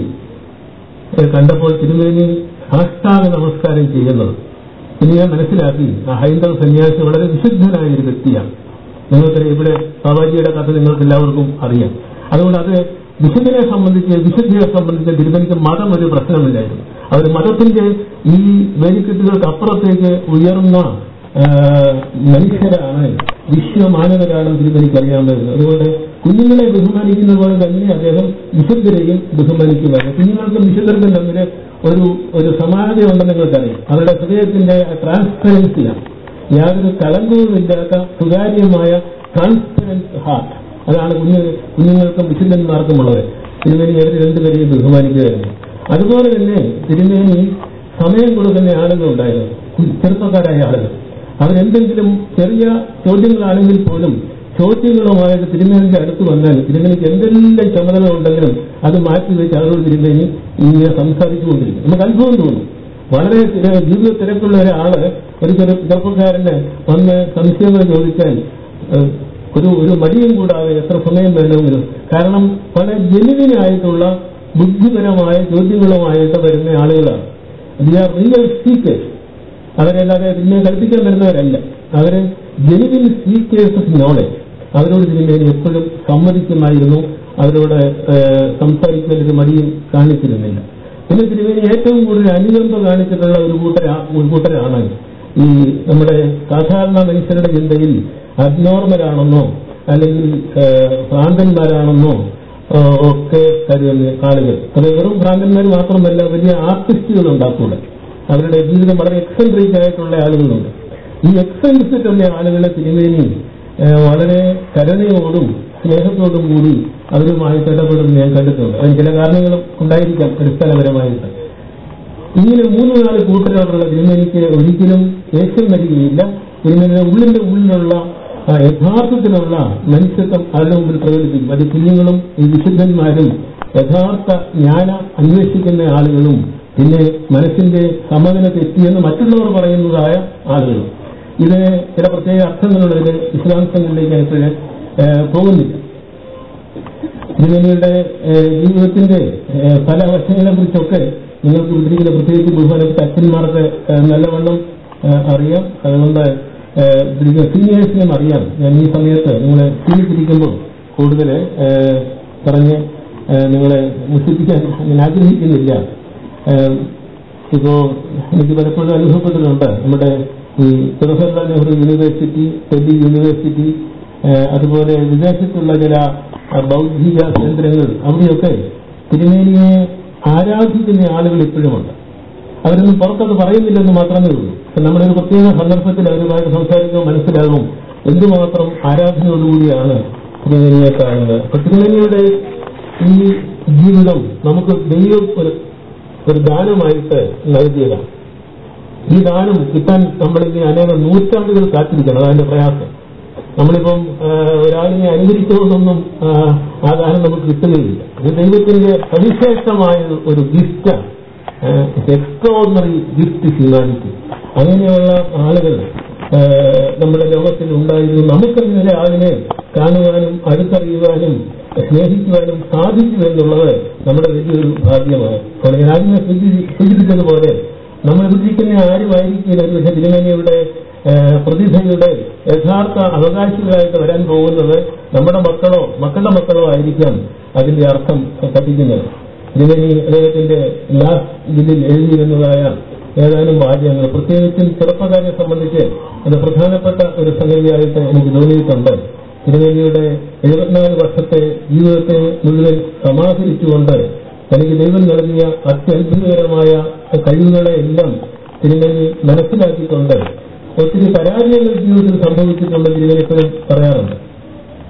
ഏഹ് കണ്ടപ്പോൾ തിരുമേനി സാഷ്ടാംഗ നമസ്കാരം ചെയ്യുന്നത് ഇനി ഞാൻ മനസ്സിലാക്കി ആ ഹൈന്ദവ സന്യാസി വളരെ വിശുദ്ധനായ ഒരു വ്യക്തിയാണ് നിങ്ങൾക്കറിയാം ഇവിടെ ബാബാജിയുടെ കഥ നിങ്ങൾക്ക് എല്ലാവർക്കും അറിയാം അതുകൊണ്ട് അത് വിശുദ്ധനെ സംബന്ധിച്ച് വിശുദ്ധിയെ സംബന്ധിച്ച് തിരുമേനിക്ക് മതം ഒരു പ്രശ്നമില്ലായിരുന്നു അവർ മതത്തിന്റെ ഈ വേലിക്കെട്ടുകൾക്ക് അപ്പുറത്തേക്ക് ഉയർന്ന ആ, മനുഷ്യരാണ് വിശ്വമാനവരാണെന്ന് തിരുമേനിക്ക് അറിയാവുന്നത് അതുകൊണ്ട് കുഞ്ഞുങ്ങളെ ബഹുമാനിക്കുന്ന പോലെ തന്നെ അദ്ദേഹം വിശുദ്ധരെയും ബഹുമാനിക്കുകയാണ് കുഞ്ഞുങ്ങൾക്കും വിശുദ്ധർക്കും തമ്മിൽ ഒരു ഒരു സമാനതയുണ്ടെന്ന് നിങ്ങൾക്കറിയാം അവരുടെ ഹൃദയത്തിന്റെ ട്രാൻസ്പെറൻസിയാണ് യാതൊരു കളങ്കവുമില്ലാത്ത സുതാര്യമായ ട്രാൻസ്പെറൻസ് ഹാർട്ട് അതാണ് കുഞ്ഞു കുഞ്ഞുങ്ങൾക്കും വിശുദ്ധന്മാർക്കും ഉള്ളത് തിരുമേനി അവർ രണ്ടുപേരെയും ബഹുമാനിക്കുകയായിരുന്നു അതുപോലെ തന്നെ തിരുമേനി സമയം കൊടുക്കുന്ന ആളുകളുണ്ടായിരുന്നു ചെറുപ്പക്കാരായ ആളുകൾ അവരെന്തെങ്കിലും ചെറിയ ചോദ്യങ്ങളാണെങ്കിൽ പോലും ചോദ്യങ്ങളുമായിട്ട് തിരുമേനിന്റെ അടുത്ത് വന്നാൽ തിരുമേനിക്ക് എന്തെല്ലാം ചുമതല ഉണ്ടെങ്കിലും അത് മാറ്റിവെച്ച് അവരോട് തിരുമേനി ഇങ്ങനെ സംസാരിച്ചുകൊണ്ടിരിക്കും നമുക്ക് അത്ഭുതം തോന്നും വളരെ തിര- ജീവിത തിരക്കുള്ള ഒരാള് ഒരു ചെറു ചെറുപ്പക്കാരന് വന്ന് സംശയങ്ങൾ ചോദിച്ചാൽ ഏഹ്, ഒരു ഒരു മടിയും കൂടാതെ എത്ര സമയം വേണമെങ്കിലും കാരണം പല ജനുവിനായിട്ടുള്ള ബുദ്ധിപരമായ ചോദ്യങ്ങളുമായിട്ട് വരുന്ന ആളുകളാണ് ദി ആർ റിയൽ സ്പീക്കേഴ്സ് അവരല്ലാതെ പിന്നെ കൽപ്പിക്കാൻ വരുന്നവരല്ല അവര് ജനുവിൻ സ്പീക്കേഴ്സ് ഓഫ് നോളജ് അവരോട് തിരുമേനി എപ്പോഴും സമ്മതിക്കുമായിരുന്നു അവരോട് ഏഹ്, സംസാരിക്കാൻ ഒരു മടിയും കാണിച്ചിരുന്നില്ല പിന്നെ തിരുമേനി ഏറ്റവും കൂടുതൽ അനുകമ്പ കാണിച്ചിട്ടുള്ള ഒരു കൂട്ടരാ ഒരു കൂട്ടരാണ് ഈ നമ്മുടെ സാധാരണ മനുഷ്യരുടെ ചിന്തയിൽ അബ്നോർമലാണെന്നോ അല്ലെങ്കിൽ ഏഹ്, ഭ്രാന്തന്മാരാണെന്നോ ഏഹ്, ഒക്കെ കരുതുന്ന ആളുകൾ അത് വെറും ഭ്രാന്തന്മാർ മാത്രമല്ല വലിയ ആർട്ടിസ്റ്റുകൾ ഉണ്ടാക്കൂടെ അവരുടെ ജീവിതം വളരെ എക്സെൻട്രിക് ആയിട്ടുള്ള ആളുകളുണ്ട് ഈ എക്സെൻട്രിക് ഉള്ള ആളുകളെ തിരുമേനി ഏഹ്, വളരെ കരുണയോടും സ്നേഹത്തോടും കൂടി അവരുമായിട്ട് ഇടപെടുന്നത് ഞാൻ കണ്ടിട്ടുണ്ട് അതിന് ചില കാരണങ്ങളും ഉണ്ടായിരിക്കാം അടിസ്ഥാനപരമായിട്ട് ഇങ്ങനെ മൂന്ന് നാല് കൂട്ടരോടുള്ള തിരുമേനിക്ക് ഒരിക്കലും ദേഷ്യം വരികയില്ല തിരുമേനിയുടെ ഉള്ളിന്റെ ഉള്ളിലുള്ള ആ, യഥാർത്ഥത്തിലുള്ള മനുഷ്യത്വം അവരുടെ മുമ്പിൽ പ്രകടിപ്പിക്കും അത് കുഞ്ഞുങ്ങളും ഈ വിശുദ്ധന്മാരും യഥാർത്ഥ ജ്ഞാനം അന്വേഷിക്കുന്ന ആളുകളും പിന്നെ മനസ്സിന്റെ സമനില തെറ്റിയെന്ന് മറ്റുള്ളവർ പറയുന്നതായ ആളുകളും ഇതിന് ചില പ്രത്യേക അർത്ഥങ്ങളുള്ളതിൽ വിശദാംശങ്ങളിലേക്ക് എനിക്ക് പോകുന്നില്ല തിരുമേനിയുടെ ഏഹ്, ജീവിതത്തിന്റെ ഏഹ്, പല വശങ്ങളെ കുറിച്ചൊക്കെ നിങ്ങൾക്ക് വിളിക്കുന്ന പ്രത്യേകിച്ച് ബഹുമാനപ്പെട്ട അച്ഛന്മാർക്ക് ഏഹ്, നല്ലവണ്ണം ഏഹ്, അറിയാം അതുകൊണ്ട് ഏഹ്, വിളിക്കുന്ന സീനിയേഴ്സിനും അറിയാം ഞാൻ ഈ സമയത്ത് നിങ്ങളെ ക്ഷീണിച്ചിരിക്കുമ്പോൾ കൂടുതൽ ഏഹ്, പറഞ്ഞ് ഏഹ്, നിങ്ങളെ മുഷിപ്പിക്കാൻ ഞാൻ ആഗ്രഹിക്കുന്നില്ല ഏഹ്, ഇപ്പോ എനിക്ക് പലപ്പോഴും അനുഭവപ്പെട്ടിട്ടുണ്ട് നമ്മുടെ ഈ ജവഹർലാൽ നെഹ്റു യൂണിവേഴ്സിറ്റി ഡൽഹി യൂണിവേഴ്സിറ്റി ഏഹ് അതുപോലെ വിദേശത്തുള്ള ചില ആ, ബൗദ്ധിക കേന്ദ്രങ്ങൾ അവിടെയൊക്കെ തിരുമേനിയെ ആരാധിക്കുന്ന ആളുകൾ ഇപ്പോഴുമുണ്ട് അവരൊന്നും പുറത്തത് പറയുന്നില്ലെന്ന് മാത്രമേ ഉള്ളൂ പക്ഷെ നമ്മുടെ ഒരു പ്രത്യേക സന്ദർഭത്തിൽ അവരുമായിട്ട് സംസാരിക്കുമ്പോൾ മനസ്സിലാകും എന്തുമാത്രം ആരാധനയോടുകൂടിയാണ് തിരുമേനിയെ കാണുന്നത് അപ്പൊ തിരുമേനിയുടെ ഈ ജീവിതം നമുക്ക് ദൈവം ഒരു ഒരു ദാനമായിട്ട് നൽകിയതാണ് ഈ ദാനം കിട്ടാൻ നമ്മളിങ്ങനെ അനേകം നൂറ്റാണ്ടുകൾ കാത്തിരിക്കണം അതതിന്റെ പ്രയാസം നമ്മളിപ്പം ആ, ഒരാളിനെ അനുകരിച്ചുകൊണ്ടൊന്നും ആ, ആ ദാനം നമുക്ക് കിട്ടുകയില്ല ഇത് ദൈവത്തിന്റെ സവിശേഷമായ ഒരു ഗിഫ്റ്റാണ് എക്സ്ട്രോർഡിനറി ഗിഫ്റ്റ് ഹ്യൂമാനിറ്റി അങ്ങനെയുള്ള ആളുകൾ ആ, നമ്മുടെ ലോകത്തിൽ ഉണ്ടായിരുന്നു നമുക്കങ്ങനെ ആളിനെ കാണുവാനും അടുത്തറിയുവാനും സ്നേഹിക്കുവാനും സാധിച്ചു എന്നുള്ളത് നമ്മുടെ വലിയൊരു ഭാഗ്യമാണ് അപ്പോൾ ഞാൻ ആദ്യമേ സൂചി- സൂചിപ്പിച്ചതുപോലെ നമ്മൾ വിളിക്കുന്ന ആരുമായിരിക്കില്ല ഒരു പക്ഷേ തിരുമേനിയുടെ ഏഹ്, പ്രതിഭയുടെ യഥാർത്ഥ അവകാശികളായിട്ട് വരാൻ പോകുന്നത് നമ്മുടെ മക്കളോ മക്കളുടെ മക്കളോ ആയിരിക്കാം അതിന്റെ അർത്ഥം പഠിക്കുന്നത് തിരുമേനി അദ്ദേഹത്തിന്റെ ലാസ്റ്റ് ബില്ലിൽ എഴുതിയിരുന്നതായ ഏതാനും വാചകങ്ങൾ പ്രത്യേകിച്ചും ചെറുപ്പക്കാരെ സംബന്ധിച്ച് അത് പ്രധാനപ്പെട്ട ഒരു സംഗതിയായിട്ട് എനിക്ക് തോന്നിയിട്ടുണ്ട് തിരുമേനിയുടെ എഴുപത്തിനാല് വർഷത്തെ ജീവിതത്തെ മുഴുവൻ സമാഹരിച്ചുകൊണ്ട് തനിക്ക് ദൈവം നൽകിയ അത്യത്ഭുതകരമായ കഴിവുകളെ എല്ലാം തിരുമേനി മനസ്സിലാക്കിക്കൊണ്ട് ഒത്തിരി പരാജയങ്ങൾ ജീവിതത്തിൽ സംഭവിച്ചിട്ടുണ്ട് തിരുമേനി എപ്പോഴും പറയാറുണ്ട്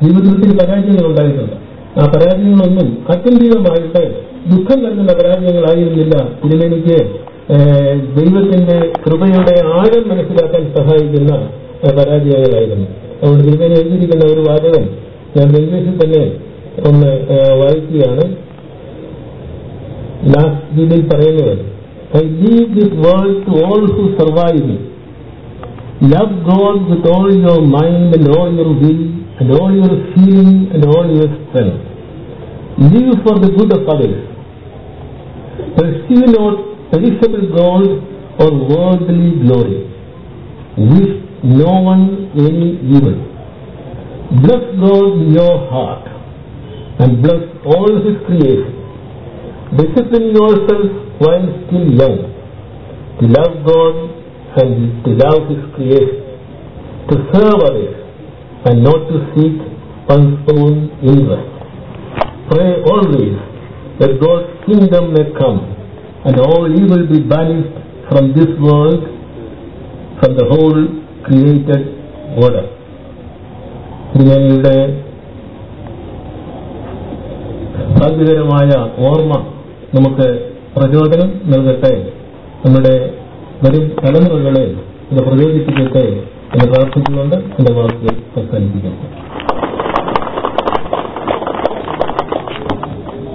ജീവിതത്തിൽ ഒത്തിരി പരാജയങ്ങൾ ഉണ്ടായിട്ടുണ്ട് ആ പരാജയങ്ങളൊന്നും അത്യന്തികമായിട്ട് ദുഃഖം നൽകുന്ന പരാജയങ്ങളായിരുന്നില്ല ഇതിലെനിക്ക് ഏഹ്, ദൈവത്തിന്റെ കൃപയുടെ ആഴം മനസ്സിലാക്കാൻ സഹായിക്കുന്ന ഏഹ്, പരാജയങ്ങളായിരുന്നു അതുകൊണ്ട് തിരുമേനി എഴുതിയിരിക്കുന്ന ഒരു വാചകം ഞാൻ ഇംഗ്ലീഷിൽ തന്നെ ഒന്ന് ഏഹ്, വായിക്കുകയാണ് ലാസ്റ്റ് ഇതിൽ പറയുന്നത് I leave this world to all who survive me Love God with all your mind and all your will and all your feeling and all your strength. Live for the good of others. Pursue not perishable gold or worldly glory. Wish no one any evil. Bless God in your heart and bless all His creation. Discipline yourself while still young to love God and to love His creation, to serve others and not to seek one's own interest. Pray always that God's kingdom may come and all evil be banished from this world, from the whole created order. തിരുമേനിയുടെ ഭാഗ്യകരമായ ഓർമ്മ നമുക്ക് പ്രചോദനം നൽകട്ടെ നമ്മുടെ വരും തലമുറകളെ ഇത് പ്രചോദിപ്പിക്കട്ടെ എന്ന് പ്രാർത്ഥിച്ചുകൊണ്ട് എന്റെ വാക്കുകൾ അവസാനിപ്പിക്കുന്നു